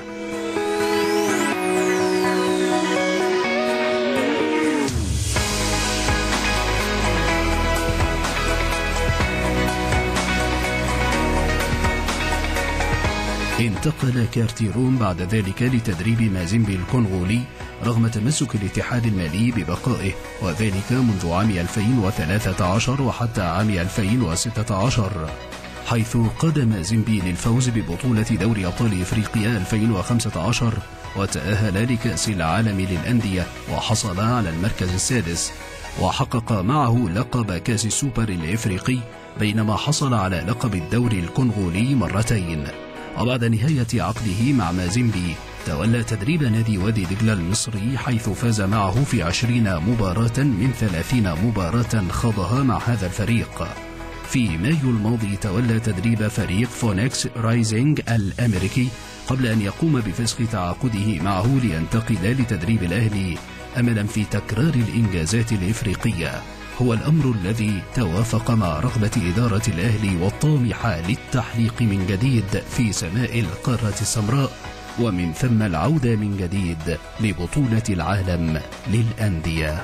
انتقل كارتيرون بعد ذلك لتدريب مازيمبي الكونغولي رغم تمسك الاتحاد المالي ببقائه وذلك منذ عام 2013 وحتى عام 2016 حيث قاد مازيمبي للفوز ببطولة دوري أبطال إفريقيا 2015 وتأهل لكأس العالم للأندية وحصل على المركز السادس وحقق معه لقب كأس السوبر الإفريقي بينما حصل على لقب الدوري الكونغولي مرتين وبعد نهاية عقده مع مازيمبي تولى تدريب نادي وادي دجلة المصري حيث فاز معه في عشرين مباراة من ثلاثين مباراة خاضها مع هذا الفريق في مايو الماضي تولى تدريب فريق فونكس رايزنج الأمريكي قبل أن يقوم بفسخ تعاقده معه لينتقل لتدريب الأهلي أملا في تكرار الإنجازات الإفريقية هو الأمر الذي توافق مع رغبة إدارة الأهلي والطامحة للتحليق من جديد في سماء القارة السمراء ومن ثم العودة من جديد لبطولة العالم للأندية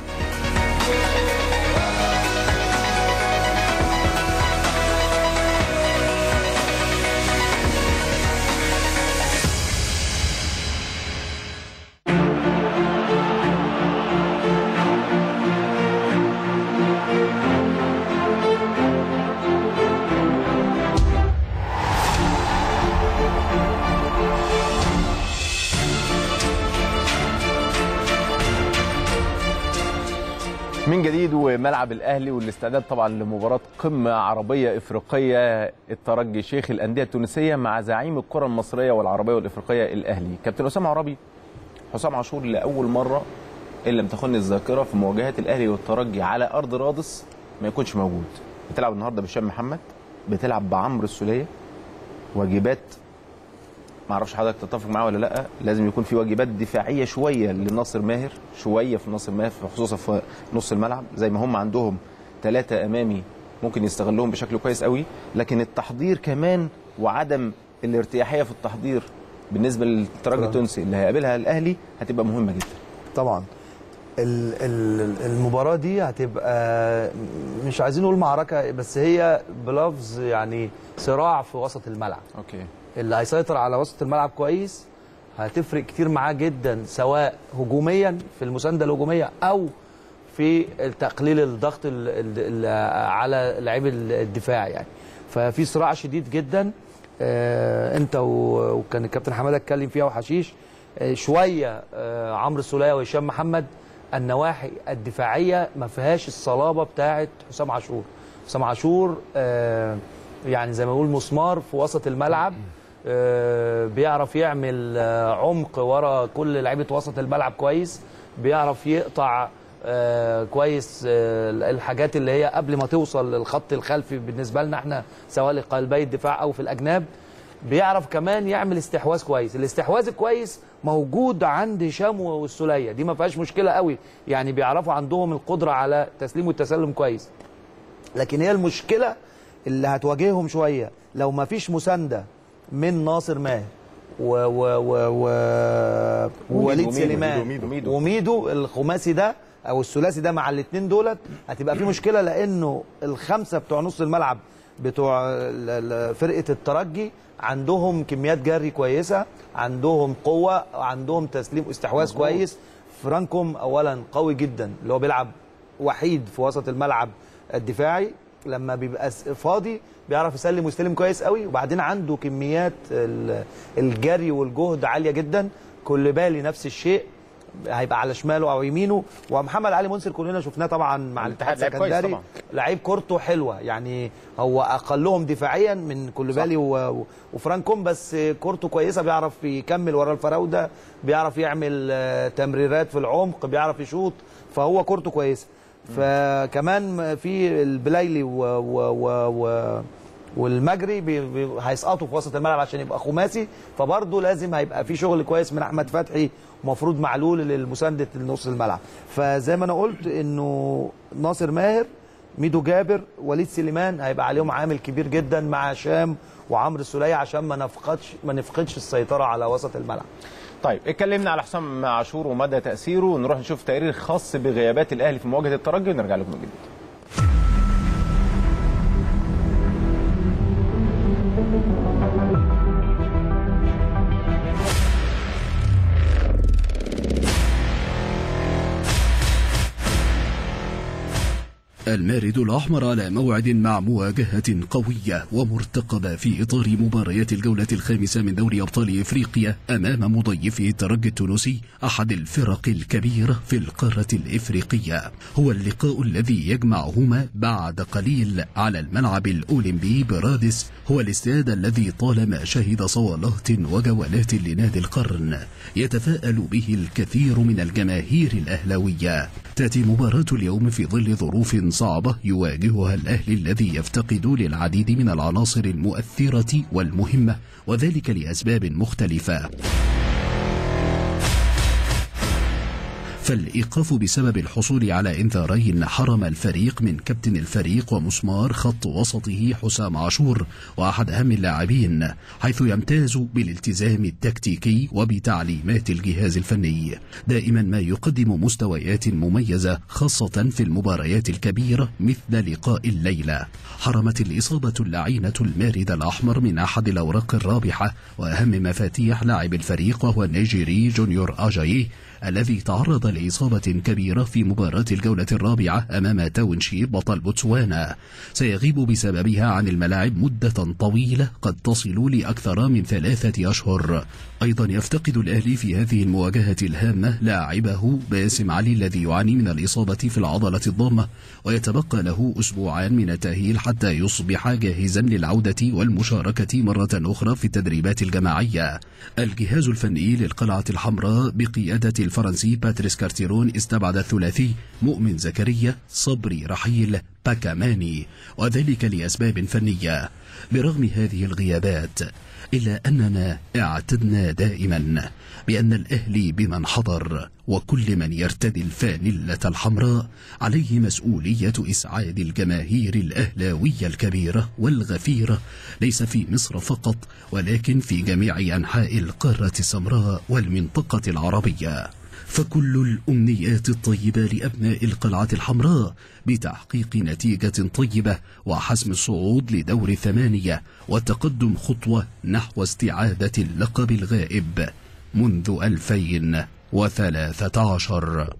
من جديد وملعب الاهلي والاستعداد طبعا لمباراه قمه عربيه افريقيه الترجي شيخ الانديه التونسيه مع زعيم الكره المصريه والعربيه والافريقيه الاهلي كابتن اسامه عربي حسام عاشور لاول مره ان لم تخن الذاكره في مواجهات الاهلي والترجي على ارض رادس ما يكونش موجود بتلعب النهارده بهشام محمد بتلعب بعمرو السوليه واجبات ما اعرفش حضرتك تتفق معاه ولا لا لازم يكون في واجبات دفاعيه شويه لناصر ماهر شويه في ناصر ماهر خصوصا في نص الملعب زي ما هم عندهم ثلاثه امامي ممكن يستغلهم بشكل كويس قوي لكن التحضير كمان وعدم الارتياحيه في التحضير بالنسبه للترجي التونسي اللي هيقابلها الاهلي هتبقى مهمه جدا طبعا ال- ال- المباراة دي هتبقى مش عايزين نقول معركة بس هي بلفظ يعني صراع في وسط الملعب اوكي اللي هيسيطر على وسط الملعب كويس هتفرق كتير معاه جدا سواء هجوميا في المسانده الهجوميه او في تقليل الضغط ال ال ال على لعيب الدفاع يعني ففي صراع شديد جدا آه انت و- وكان الكابتن حماده اتكلم فيها وحشيش آه شويه آه عمرو السوليه وهشام محمد النواحي الدفاعيه ما فيهاش الصلابه بتاعه حسام عاشور حسام عاشور آه يعني زي ما بقول مسمار في وسط الملعب آه، بيعرف يعمل آه، عمق ورا كل لعيبه وسط الملعب كويس بيعرف يقطع آه، كويس آه، الحاجات اللي هي قبل ما توصل للخط الخلفي بالنسبه لنا احنا سواء لقلبي الدفاع او في الاجناب بيعرف كمان يعمل استحواذ كويس الاستحواذ الكويس موجود عند هشام والسوليه دي ما فيهاش مشكله قوي يعني بيعرفوا عندهم القدره على تسليم والتسلم كويس لكن هي المشكله اللي هتواجههم شويه لو ما فيش مسانده من ناصر ماهر و و و و ووليد وميدو- سليمان وميدو- وميدو. وميدو الخماسي ده او الثلاثي ده مع الاثنين دولت هتبقى في مشكله لانه الخمسه بتوع نص الملعب بتوع ال- ال- فرقه الترجي عندهم كميات جري كويسه عندهم قوه عندهم تسليم استحواذ كويس فرانكوم اولا قوي جدا اللي هو بيلعب وحيد في وسط الملعب الدفاعي لما بيبقى س- فاضي بيعرف يسلم ويستلم كويس قوي وبعدين عنده كميات ال- الجري والجهد عاليه جدا كل بالي نفس الشيء هيبقى على شماله او يمينه ومحمد علي منصر كلنا شفناه طبعا مع الاتحاد لعيب كويس السكندري طبعا. لعيب كورته حلوه يعني هو اقلهم دفاعيا من كولوبالي و- و- وفرانكوم بس كورته كويسه بيعرف يكمل ورا الفراوده بيعرف يعمل آه، تمريرات في العمق بيعرف يشوط فهو كورته كويسه فكمان في البلايلي و و و و والمجري بي بي هيسقطوا في وسط الملعب عشان يبقى خماسي فبرضه لازم هيبقى في شغل كويس من احمد فتحي ومفروض معلول للمسانده نص الملعب فزي ما انا قلت انه ناصر ماهر ميدو جابر وليد سليمان هيبقى عليهم عامل كبير جدا مع هشام وعمرو السوليه عشان ما نفقدش ما نفقدش السيطره على وسط الملعب طيب اتكلمنا على حسام عاشور ومدى تاثيره نروح نشوف تقرير خاص بغيابات الاهلي في مواجهه الترجي ونرجع لكم من جديد المارد الأحمر على موعد مع مواجهة قوية ومرتقبة في إطار مباريات الجولة الخامسة من دوري أبطال إفريقيا أمام مضيفه الترجي التونسي أحد الفرق الكبيرة في القارة الإفريقية هو اللقاء الذي يجمعهما بعد قليل على الملعب الأولمبي برادس هو الاستاد الذي طالما شهد صوالات وجولات لنادي القرن يتفاءل به الكثير من الجماهير الأهلاوية تأتي مباراة اليوم في ظل ظروف صعبة يواجهها الأهلي الذي يفتقد للعديد من العناصر المؤثرة والمهمة وذلك لأسباب مختلفة فالإيقاف بسبب الحصول على إنذارين حرم الفريق من كابتن الفريق ومسمار خط وسطه حسام عاشور وأحد أهم اللاعبين حيث يمتاز بالالتزام التكتيكي وبتعليمات الجهاز الفني دائما ما يقدم مستويات مميزة خاصة في المباريات الكبيرة مثل لقاء الليلة حرمت الإصابة اللعينة المارد الأحمر من أحد الأوراق الرابحة وأهم مفاتيح لاعب الفريق وهو النيجيري جونيور أجايي الذي تعرض لإصابة كبيرة في مباراة الجولة الرابعة أمام تاونشيب بطل بوتسوانا سيغيب بسببها عن الملاعب مدة طويلة قد تصل لأكثر من ثلاثة أشهر أيضا يفتقد الأهلي في هذه المواجهة الهامة لاعبه باسم علي الذي يعاني من الإصابة في العضلة الضامة ويتبقى له أسبوعان من التأهيل حتى يصبح جاهزا للعودة والمشاركة مرة أخرى في التدريبات الجماعية الجهاز الفني للقلعة الحمراء بقيادة الفرنسي باتريس كارتيرون استبعد الثلاثي مؤمن زكريا صبري رحيل باكاماني وذلك لأسباب فنية برغم هذه الغيابات إلا أننا اعتدنا دائما بأن الأهلي بمن حضر وكل من يرتدي الفانلة الحمراء عليه مسؤولية إسعاد الجماهير الأهلاوية الكبيرة والغفيرة ليس في مصر فقط ولكن في جميع أنحاء القارة السمراء والمنطقة العربية فكل الأمنيات الطيبة لأبناء القلعة الحمراء بتحقيق نتيجة طيبة وحسم الصعود لدور الثمانية والتقدم خطوة نحو استعادة اللقب الغائب منذ 2013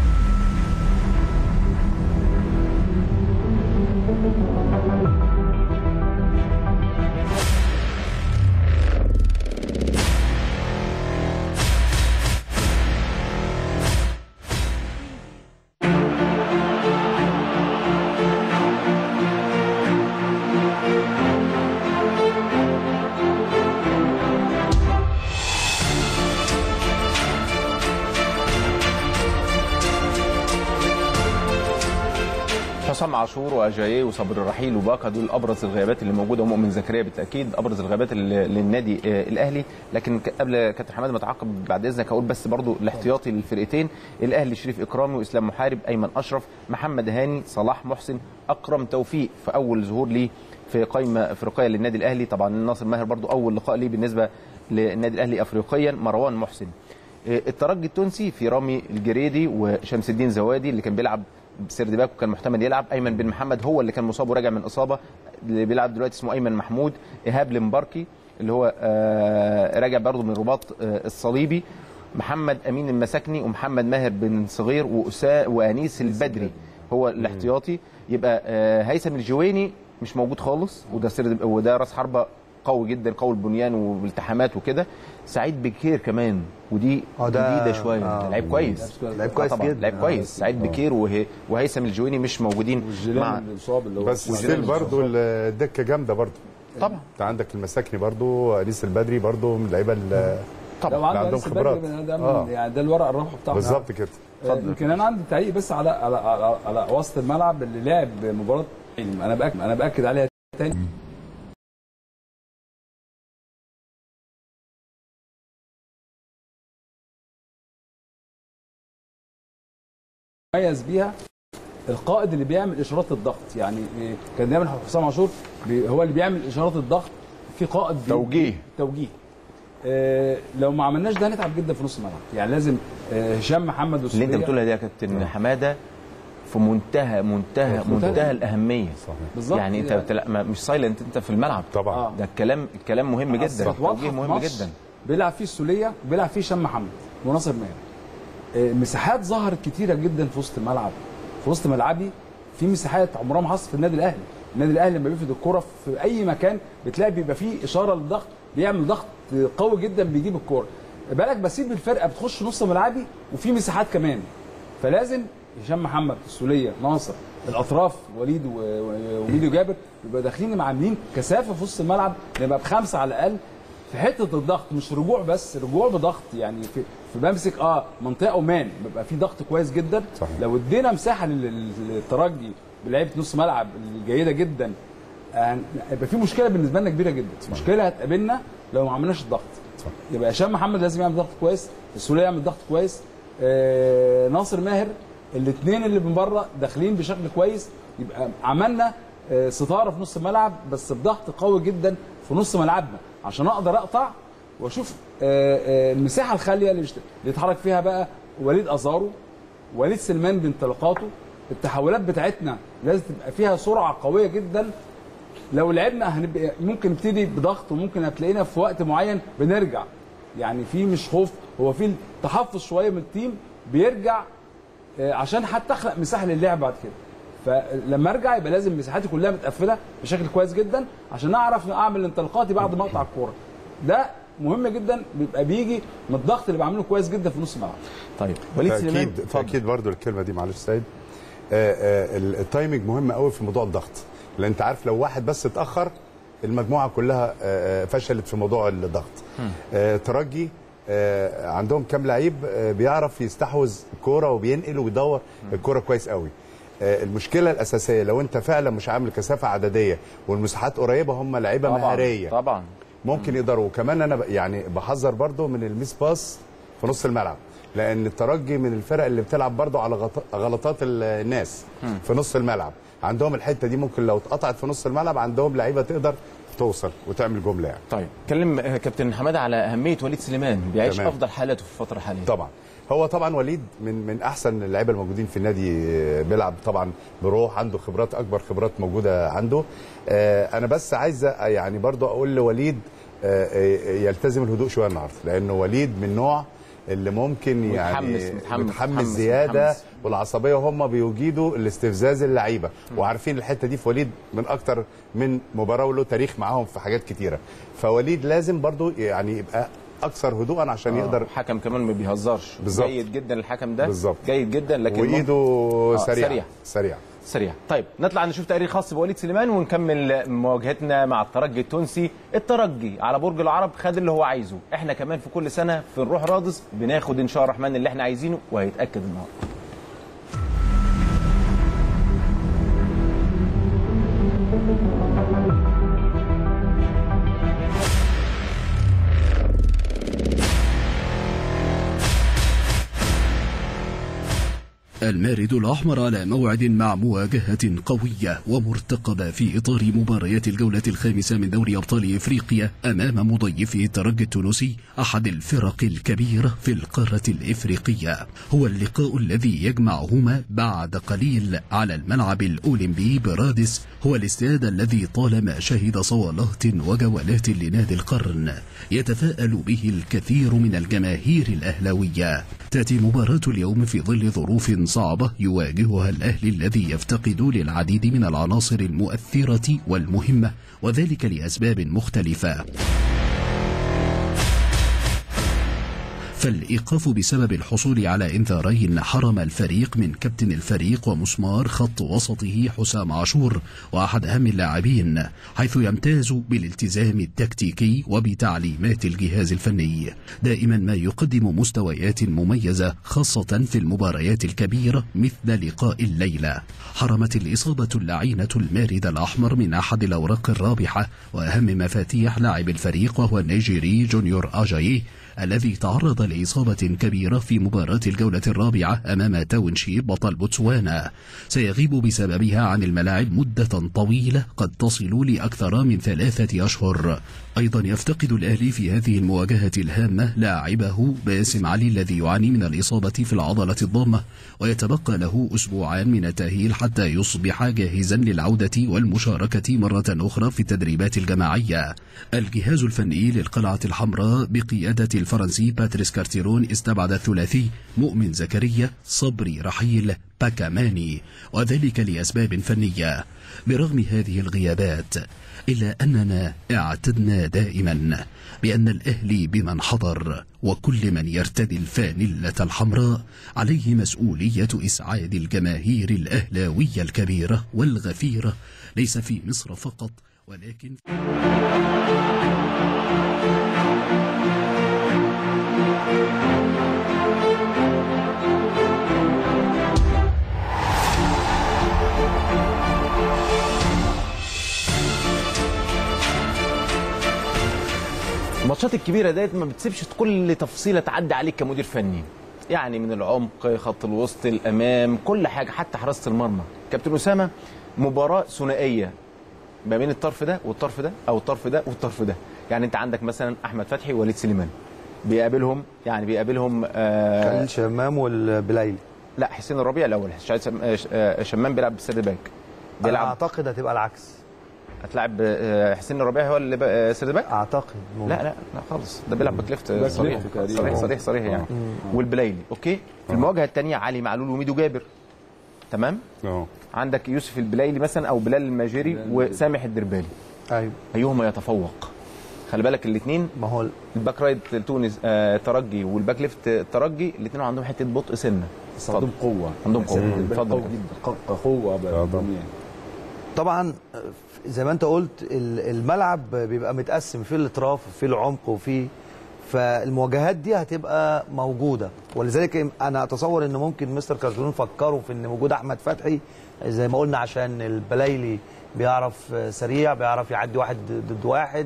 حسام عاشور واجاييه وصبر الرحيل وباكا دول ابرز الغيابات اللي موجوده ومؤمن زكريا بالتاكيد ابرز الغيابات اللي- للنادي آه، الاهلي لكن ك- قبل كابتن حماد ما تعقب بعد اذنك اقول بس برضو الاحتياطي للفرقتين الاهلي شريف اكرامي واسلام محارب ايمن اشرف محمد هاني صلاح محسن اكرم توفيق في اول ظهور ليه في قائمه افريقيه للنادي الاهلي طبعا ناصر ماهر برضو اول لقاء ليه بالنسبه للنادي الاهلي افريقيا مروان محسن آه، الترجي التونسي في رامي الجريدي وشمس الدين زوادي اللي كان بيلعب سيرد باك وكان محتمل يلعب ايمن بن محمد هو اللي كان مصاب وراجع من اصابه اللي بيلعب دلوقتي اسمه ايمن محمود ايهاب المباركي اللي هو آه، راجع برضه من الرباط آه، الصليبي محمد امين المساكني ومحمد ماهر بن صغير وأسا وانيس البدري هو الاحتياطي يبقى آه، هيثم الجويني مش موجود خالص وده سيرد وده راس حربه قوي جدا قوي البنيان والالتحامات وكده سعيد بكير كمان ودي آه، ده- جديده شويه آه. لعيب كويس لعيب آه، كويس طبعا جدا. لعيب كويس سعيد بكير وهي وهيثم الجويني مش موجودين مع بس ستيل برضه الدكه جامده برضه طبعا انت عندك المساكني برضه انيس البدري برضه من اللعيبه ال- طبعا اللي عندهم أنس البدري خبرات ده, ده, آه. يعني ده الورق الرابح بتاعهم بالظبط كده آه، يمكن انا عندي تعليق بس على على على, على وسط الملعب اللي لعب مباراه انا باكد انا باكد عليها تاني مميز بيها القائد اللي بيعمل اشارات الضغط يعني إيه، كان دايما حسام عاشور بي- هو اللي بيعمل اشارات الضغط في قائد بي- توجيه. توجيه آه، لو ما عملناش ده هنتعب جدا في نص الملعب يعني لازم آه، هشام محمد اللي والسولية انت بتقولها دي يا كابتن حماده في منتهى منتهى في منتهى منتهى الاهميه بالظبط. يعني انت يعني- بتلا... ما- مش سايلنت انت في الملعب طبعا ده الكلام الكلام مهم جدا أصبحت واضحة توجيه في مهم مصر. جدا بيلعب فيه السوليه وبيلعب فيه هشام محمد وناصر ماهر آه، مساحات ظهرت كتيره جدا في وسط الملعب في وسط ملعبي في مساحات عمرها ما حصلت في النادي الاهلي النادي الاهلي لما بيفرد الكره في اي مكان بتلاقي بيبقى فيه اشاره للضغط بيعمل ضغط قوي جدا بيجيب الكوره بالك بسيب الفرقه بتخش نص ملعبي وفي مساحات كمان فلازم هشام محمد السوليه ناصر الاطراف وليد و- و- وميدو جابر يبقى داخلين عاملين كثافه في وسط الملعب نبقى بخمسه على الاقل في حته الضغط مش رجوع بس رجوع بضغط يعني في, في بمسك اه منطقه ومان بيبقى في ضغط كويس جدا صحيح. لو ادينا مساحه لل- لل- للترجي بلعيبه نص ملعب الجيده جدا آه، هيبقى في مشكله بالنسبه لنا كبيره جدا مشكله هتقابلنا لو ما عملناش الضغط يبقى هشام محمد لازم يعمل ضغط كويس السوليه يعمل ضغط كويس آه ناصر ماهر الاثنين اللي من بره داخلين بشكل كويس يبقى عملنا آه ستاره في نص الملعب بس بضغط قوي جدا في نص ملعبنا عشان اقدر اقطع واشوف آه آه المساحه الخاليه اللي, بشت... اللي يتحرك فيها بقى وليد ازارو وليد سلمان بانطلاقاته التحولات بتاعتنا لازم تبقى فيها سرعه قويه جدا لو لعبنا هنبقى ممكن نبتدي بضغط وممكن هتلاقينا في وقت معين بنرجع يعني في مش خوف هو في تحفظ شويه من التيم بيرجع آه، عشان حتى اخلق مساحه للعب بعد كده فلما ارجع يبقى لازم مساحاتي كلها متقفله بشكل كويس جدا عشان اعرف اعمل انطلاقاتي بعد ما اقطع الكوره ده مهم جدا بيبقى بيجي من الضغط اللي بعمله كويس جدا في نص الملعب طيب تاكيد تاكيد برضو الكلمه دي معلش سيد آه، آه، ال- التايمنج مهم قوي في موضوع الضغط لان انت عارف لو واحد بس اتاخر المجموعه كلها آه، آه، فشلت في موضوع الضغط آه، ترجي آه، عندهم كام لعيب آه، بيعرف يستحوذ الكوره وبينقل وبيدور الكوره كويس قوي آه، المشكله الاساسيه لو انت فعلا مش عامل كثافه عدديه والمساحات قريبه هم لعيبه طبعاً، مهاريه طبعا ممكن يقدروا وكمان انا ب- يعني بحذر برضو من الميس باس في نص الملعب لان الترجي من الفرق اللي بتلعب برضو على غط- غلطات ال- الناس مم. في نص الملعب عندهم الحته دي ممكن لو اتقطعت في نص الملعب عندهم لعيبه تقدر توصل وتعمل جمله يعني طيب اتكلم آه، كابتن حماده على اهميه وليد سليمان بيعيش تمام. افضل حالاته في الفتره الحاليه طبعا هو طبعا وليد من من احسن اللعيبه الموجودين في النادي آه، بيلعب طبعا بروح عنده خبرات اكبر خبرات موجوده عنده آه، انا بس عايز أ- يعني برضو اقول لوليد آه، آه، يلتزم الهدوء شويه النهارده لانه وليد من نوع اللي ممكن يعني متحمس- متحمس- متحمس متحمس- زياده متحمس. والعصبيه وهم بيجيدوا الاستفزاز اللعيبه وعارفين الحته دي في وليد من اكتر من مباراه وله تاريخ معاهم في حاجات كتيره فوليد لازم برضو يعني يبقى اكثر هدوءا عشان آه، يقدر حكم كمان ما بيهزرش بالظبط. جيد جدا الحكم ده بالظبط. جيد جدا لكن وايده ممكن- سريعه سريع سريع سريع طيب نطلع نشوف تقرير خاص بوليد سليمان ونكمل مواجهتنا مع الترجي التونسي الترجي على برج العرب خد اللي هو عايزه احنا كمان في كل سنه في الروح رادس بناخد ان شاء الله الرحمن اللي احنا عايزينه وهيتاكد النهارده المارد الأحمر على موعد مع مواجهة قوية ومرتقبة في إطار مباريات الجولة الخامسة من دوري أبطال إفريقيا أمام مضيفه الترجي التونسي أحد الفرق الكبيرة في القارة الإفريقية هو اللقاء الذي يجمعهما بعد قليل على الملعب الأولمبي برادس هو الاستاد الذي طالما شهد صوالات وجولات لنادي القرن يتفاءل به الكثير من الجماهير الأهلاوية تأتي مباراة اليوم في ظل ظروف صعبة يواجهها الأهلي الذي يفتقد للعديد من العناصر المؤثرة والمهمة وذلك لأسباب مختلفة فالإيقاف بسبب الحصول على إنذارين حرم الفريق من كابتن الفريق ومسمار خط وسطه حسام عاشور وأحد أهم اللاعبين حيث يمتاز بالالتزام التكتيكي وبتعليمات الجهاز الفني دائما ما يقدم مستويات مميزة خاصة في المباريات الكبيرة مثل لقاء الليلة حرمت الإصابة اللعينة المارد الأحمر من أحد الأوراق الرابحة وأهم مفاتيح لاعب الفريق وهو النيجيري جونيور أجايي الذي تعرض لإصابة كبيرة في مباراة الجولة الرابعة أمام تاونشيب بطل بوتسوانا سيغيب بسببها عن الملاعب مدة طويلة قد تصل لأكثر من ثلاثة أشهر أيضا يفتقد الأهلي في هذه المواجهة الهامة لاعبه باسم علي الذي يعاني من الإصابة في العضلة الضامة ويتبقى له أسبوعان من التأهيل حتى يصبح جاهزا للعودة والمشاركة مرة أخرى في التدريبات الجماعية الجهاز الفني للقلعة الحمراء بقيادة الفرنسي باتريس كارتيرون استبعد الثلاثي مؤمن زكريا صبري رحيل باكاماني وذلك لأسباب فنية برغم هذه الغيابات إلا أننا اعتدنا دائما بأن الأهلي بمن حضر وكل من يرتدي الفانلة الحمراء عليه مسؤولية إسعاد الجماهير الأهلاوية الكبيرة والغفيرة ليس في مصر فقط ولكن الماتشات الكبيره ديت ما بتسيبش كل تفصيله تعدي عليك كمدير فني يعني من العمق خط الوسط الامام كل حاجه حتى حراسه المرمى كابتن اسامه مباراه ثنائيه ما بين الطرف ده والطرف ده او الطرف ده والطرف ده يعني انت عندك مثلا احمد فتحي ووليد سليمان بيقابلهم يعني بيقابلهم آه خليل شمام والبلايلي لا حسين الربيع الاول شاهد سم- آه، ش- آه، شمام بيلعب بالسيرد باك انا بيلعب اعتقد هتبقى العكس هتلعب آه، حسين الربيع هو اللي بقى سيرد باك اعتقد لا لا لا خالص ده بيلعب باك ليفت باك صريح ليفت تقريبا. صريح صريح صريح يعني والبلايلي اوكي في المواجهه الثانيه علي معلول وميدو جابر تمام اه عندك يوسف البلايلي مثلا او بلال الماجري وسامح الدربالي ايوه ايهما يتفوق خلي بالك الاثنين ما هو الباك رايت تونس آه ترجي والباك ليفت ترجي الاثنين عندهم حته بطء سنه بس عندهم قوه عندهم قوه اتفضل اتفضل جدا ق- قوه بدنيا طبعا زي ما انت قلت ال- الملعب بيبقى متقسم في الاطراف وفي العمق وفي فالمواجهات دي هتبقى موجوده ولذلك انا اتصور ان ممكن مستر كارتون فكروا في ان وجود احمد فتحي زي ما قلنا عشان البلايلي بيعرف سريع بيعرف يعدي واحد ضد واحد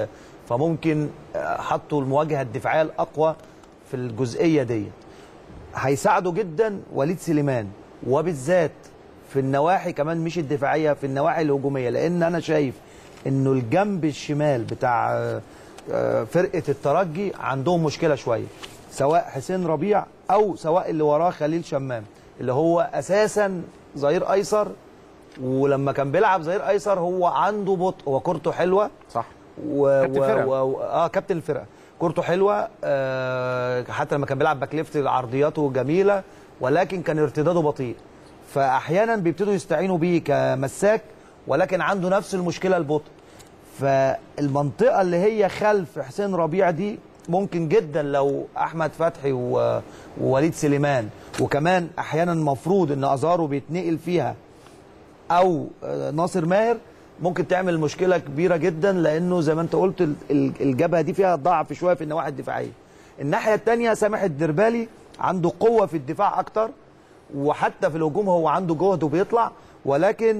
فممكن حطوا المواجهه الدفاعيه الاقوى في الجزئيه دي هيساعده جدا وليد سليمان وبالذات في النواحي كمان مش الدفاعيه في النواحي الهجوميه لان انا شايف انه الجنب الشمال بتاع آه، آه، فرقه الترجي عندهم مشكله شويه سواء حسين ربيع او سواء اللي وراه خليل شمام اللي هو اساسا ظهير ايسر ولما كان بيلعب ظهير ايسر هو عنده بطء هو كورته حلوه صح و... كابتن و... فرقة. و... اه كابتن الفرقه كورته حلوه آه حتى لما كان بيلعب باك ليفت عرضياته جميله ولكن كان ارتداده بطيء فاحيانا بيبتدوا يستعينوا بيه كمساك ولكن عنده نفس المشكله البطء فالمنطقه اللي هي خلف حسين ربيع دي ممكن جدا لو احمد فتحي و- ووليد سليمان وكمان احيانا المفروض ان ازارو بيتنقل فيها او آه، ناصر ماهر ممكن تعمل مشكله كبيره جدا لانه زي ما انت قلت ال- ال- الجبهه دي فيها ضعف شويه في النواحي الدفاعيه الناحيه الثانيه سامح الدربالي عنده قوه في الدفاع اكتر وحتى في الهجوم هو عنده جهد وبيطلع ولكن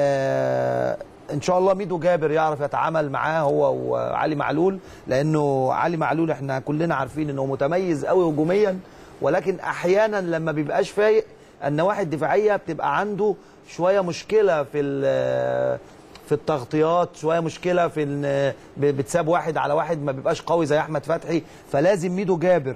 آه ان شاء الله ميدو جابر يعرف يتعامل معاه هو وعلي معلول لانه علي معلول احنا كلنا عارفين انه متميز قوي هجوميا ولكن احيانا لما بيبقاش فايق النواحي الدفاعيه بتبقى عنده شويه مشكله في ال- في التغطيات شويه مشكله في ان ب- بتساب واحد على واحد ما بيبقاش قوي زي احمد فتحي فلازم ميدو جابر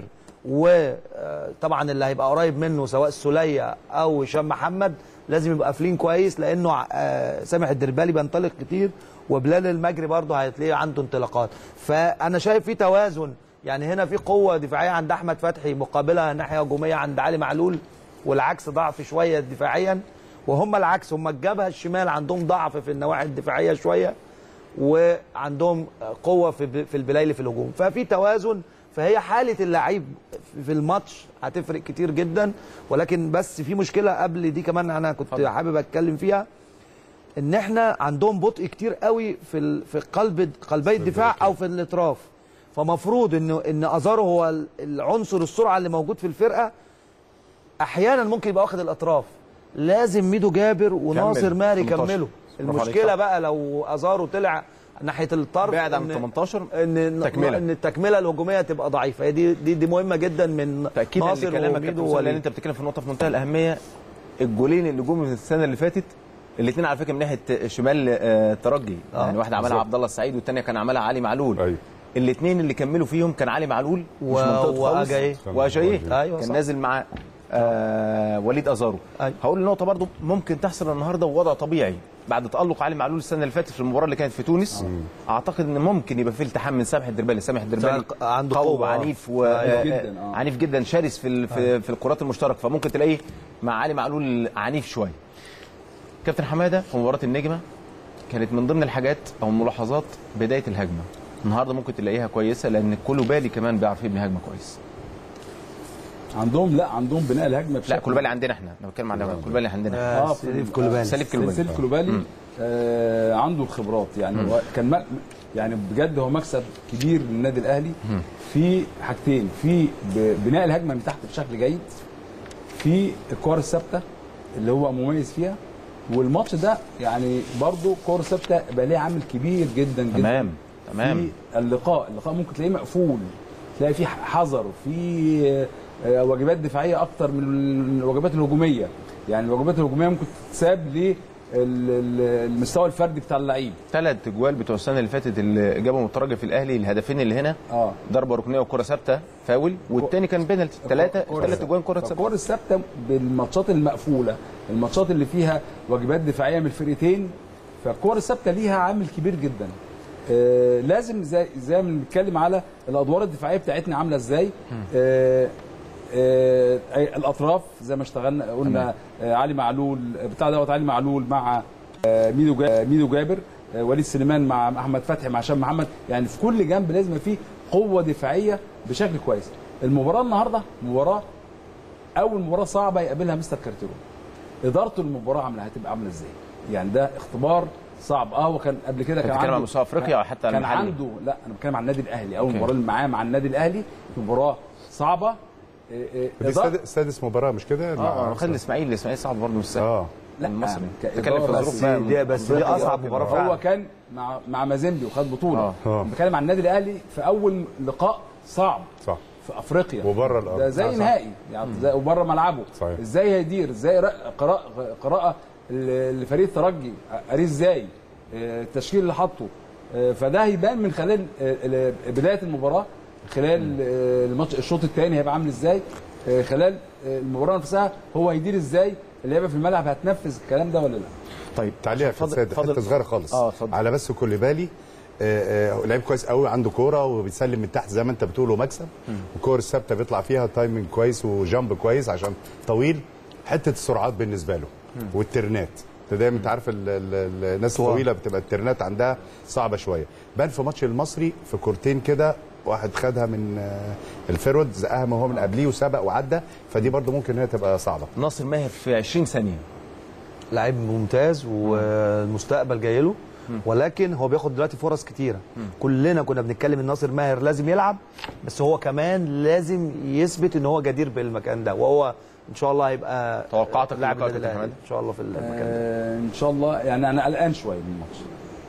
وطبعا اللي هيبقى قريب منه سواء السوليه او هشام محمد لازم يبقى قافلين كويس لانه آه، سامح الدربالي بينطلق كتير وبلال المجري برضه هتلاقيه عنده انطلاقات فانا شايف في توازن يعني هنا في قوه دفاعيه عند احمد فتحي مقابلها ناحيه هجوميه عند علي معلول والعكس ضعف شويه دفاعيا وهم العكس هم الجبهه الشمال عندهم ضعف في النواحي الدفاعيه شويه وعندهم قوه في في البلايل في الهجوم ففي توازن فهي حاله اللعيب في الماتش هتفرق كتير جدا ولكن بس في مشكله قبل دي كمان انا كنت حابب اتكلم فيها ان احنا عندهم بطء كتير قوي في ال- في قلب قلبي الدفاع او في الاطراف فمفروض انه ان ازارو هو ال- العنصر السرعه اللي موجود في الفرقه احيانا ممكن يبقى واخد الاطراف لازم ميدو جابر وناصر ماهر 18. يكملوا برافو عليك، المشكله صح. بقى لو ازارو طلع ناحيه الطرف بعد عن إن- 18 ان تكملة. ان التكمله الهجوميه تبقى ضعيفه هي دي دي, دي مهمه جدا من تاكيدا ناصر لكلامك يا وميدو كابتن لان ووليد انت بتتكلم في نقطه في منتهى الاهميه الجولين اللي جم السنه اللي فاتت الاثنين على فكره من ناحيه شمال آه، الترجي آه، يعني واحده عملها بالظبط. عبد الله السعيد والثانيه كان عملها علي معلول ايوه الاثنين اللي كملوا فيهم كان علي معلول و- مش منطقه خالص وأجاييه. واجاييه أيوة كان صح. نازل معاه آه وليد ازارو هقول النقطه برضو ممكن تحصل النهارده ووضع طبيعي بعد تالق علي معلول السنه اللي فاتت في المباراه اللي كانت في تونس اعتقد ان ممكن يبقى في التحام من سامح الدربالي سامح الدربالي سامح عنده قوي قوة، آه. وعنيف و... عنيف جداً، آه. عنيف جدا شرس في ال- في, في الكرات المشتركه فممكن تلاقيه مع علي معلول عنيف شويه كابتن حماده في مباراه النجمه كانت من ضمن الحاجات او الملاحظات بدايه الهجمه النهارده ممكن تلاقيها كويسه لان كولوبالي كمان بيعرف يبني هجمه كويس عندهم لا عندهم بناء الهجمه بشكل لا كولوبالي عندنا احنا انا بتكلم عن كولوبالي عندنا اه سليف كولوبالي. سليف كولوبالي سليف كولوبالي مم. آه عنده الخبرات يعني مم. هو كان م- يعني بجد هو مكسب كبير للنادي الاهلي مم. في حاجتين في ب- بناء الهجمه من تحت بشكل جيد في الكور الثابته اللي هو مميز فيها والماتش ده يعني برضو كور ثابته بقى ليه عامل كبير جدا جدا تمام تمام في اللقاء اللقاء ممكن تلاقيه مقفول تلاقي فيه حذر في آه، واجبات دفاعيه اكتر من الواجبات الهجوميه يعني الواجبات الهجوميه ممكن تتساب للمستوى الفردي بتاع اللعيب ثلاث اجوال بتوع السنه اللي فاتت اللي جابهم الترجي في الاهلي الهدفين اللي هنا اه ضربه ركنيه وكره ثابته فاول والتاني كان بينالتي ثلاثه ثلاث اجوان كره ثابته الكور الثابته بالماتشات المقفوله الماتشات اللي فيها واجبات دفاعيه من الفرقتين فالكور الثابته ليها عامل كبير جدا آه لازم زي زي ما بنتكلم على الادوار الدفاعيه بتاعتنا عامله ازاي آه آه أي- الاطراف زي ما اشتغلنا قلنا آه علي معلول بتاع دوت علي معلول مع آه ميدو جا- ميدو جابر آه وليد سليمان مع احمد فتحي مع هشام محمد يعني في كل جنب لازم يبقى فيه قوه دفاعيه بشكل كويس المباراه النهارده مباراه اول مباراه صعبه يقابلها مستر كارتيرون ادارته المباراه عامله هتبقى عامله ازاي يعني ده اختبار صعب اه هو كان قبل كده أنت كان بتتكلم عنده عن مستوى أفريقيا أو حتى كان المحلي؟ عنده لا انا بتكلم عن النادي الاهلي اول أوكي. مباراه اللي معاه مع النادي الاهلي مباراه صعبه إيه إيه دي إدارة- سادس- سادس مباراه مش كده اه خد الاسماعيلي الاسماعيلي صعب برضه مش سهل اه لا المصري كإدارة تتكلم في بس ظروف بقى دي- بس دي أصعب مباراة هو فعلا. كان مع مع مازيمبي وخد بطوله آه. آه. بتكلم عن النادي الاهلي في اول لقاء صعب صح في افريقيا وبره الارض ده زي آه، صح. نهائي يعني زي وبره ملعبه صحيح. ازاي هيدير ازاي رأ- قراءه قراءه ل- لفريق الترجي قاريه ازاي آه، التشكيل اللي حاطه آه، فده هيبان من خلال آه، ال- بدايه المباراه خلال آه، الماتش الشوط الثاني هيبقى عامل ازاي آه، خلال آه، المباراه نفسها هو هيدير ازاي اللعيبه في الملعب هتنفذ الكلام ده ولا لا طيب تعليق في اتفضل- السادة اتفضل. حته صغيره خالص اه اتفضل على بس كوليبالي آه، آه، لعيب كويس قوي عنده كوره وبيسلم من تحت زي ما انت بتقول ومكسب والكور الثابته بيطلع فيها تايمنج كويس وجامب كويس عشان طويل حته السرعات بالنسبه له والترنات انت دايما انت عارف ال- ال- الناس طبعا. الطويله بتبقى الترنات عندها صعبه شويه بان في ماتش المصري في كورتين كده واحد خدها من آه، الفيرود زقها ما هو من قبليه وسبق وعدى فدي برضو ممكن هي تبقى صعبه ناصر ماهر في 20 ثانيه لعيب ممتاز والمستقبل جاي له ولكن هو بياخد دلوقتي فرص كتيره كلنا كنا بنتكلم ان ناصر ماهر لازم يلعب بس هو كمان لازم يثبت ان هو جدير بالمكان ده وهو ان شاء الله هيبقى توقعاتك لاعب للقاء النادي كابتن الاهلي حماد؟ ان شاء الله في المكان ده آه، ان شاء الله يعني انا قلقان شويه من الماتش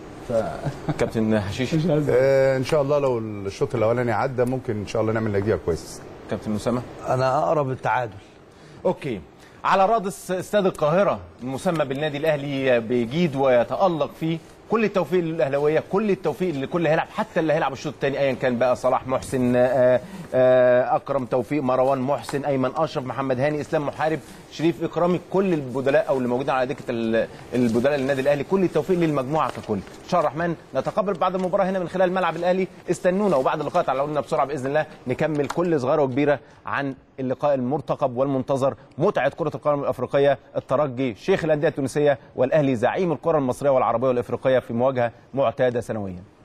ف كابتن حشيش آه، ان شاء الله لو الشوط الاولاني عدى ممكن ان شاء الله نعمل نتيجه كويس كابتن اسامه انا اقرب التعادل اوكي على رادس استاد القاهره المسمى بالنادي الاهلي بيجيد ويتالق فيه كل التوفيق للاهلاويه كل التوفيق لكل اللي هيلعب حتى اللي هيلعب الشوط الثاني ايا كان بقى صلاح محسن آه، آه، اكرم توفيق مروان محسن ايمن اشرف محمد هاني اسلام محارب شريف اكرامي كل البدلاء او اللي موجودين على دكه ال- البدلاء للنادي الاهلي كل التوفيق للمجموعه ككل ان شاء الله الرحمن نتقابل بعد المباراه هنا من خلال ملعب الاهلي استنونا وبعد اللقاء تعالوا لنا بسرعه باذن الله نكمل كل صغيره وكبيره عن اللقاء المرتقب والمنتظر متعه كره القدم الافريقيه الترجي شيخ الانديه التونسيه والاهلي زعيم الكره المصريه والعربيه والافريقيه في مواجهه معتاده سنويا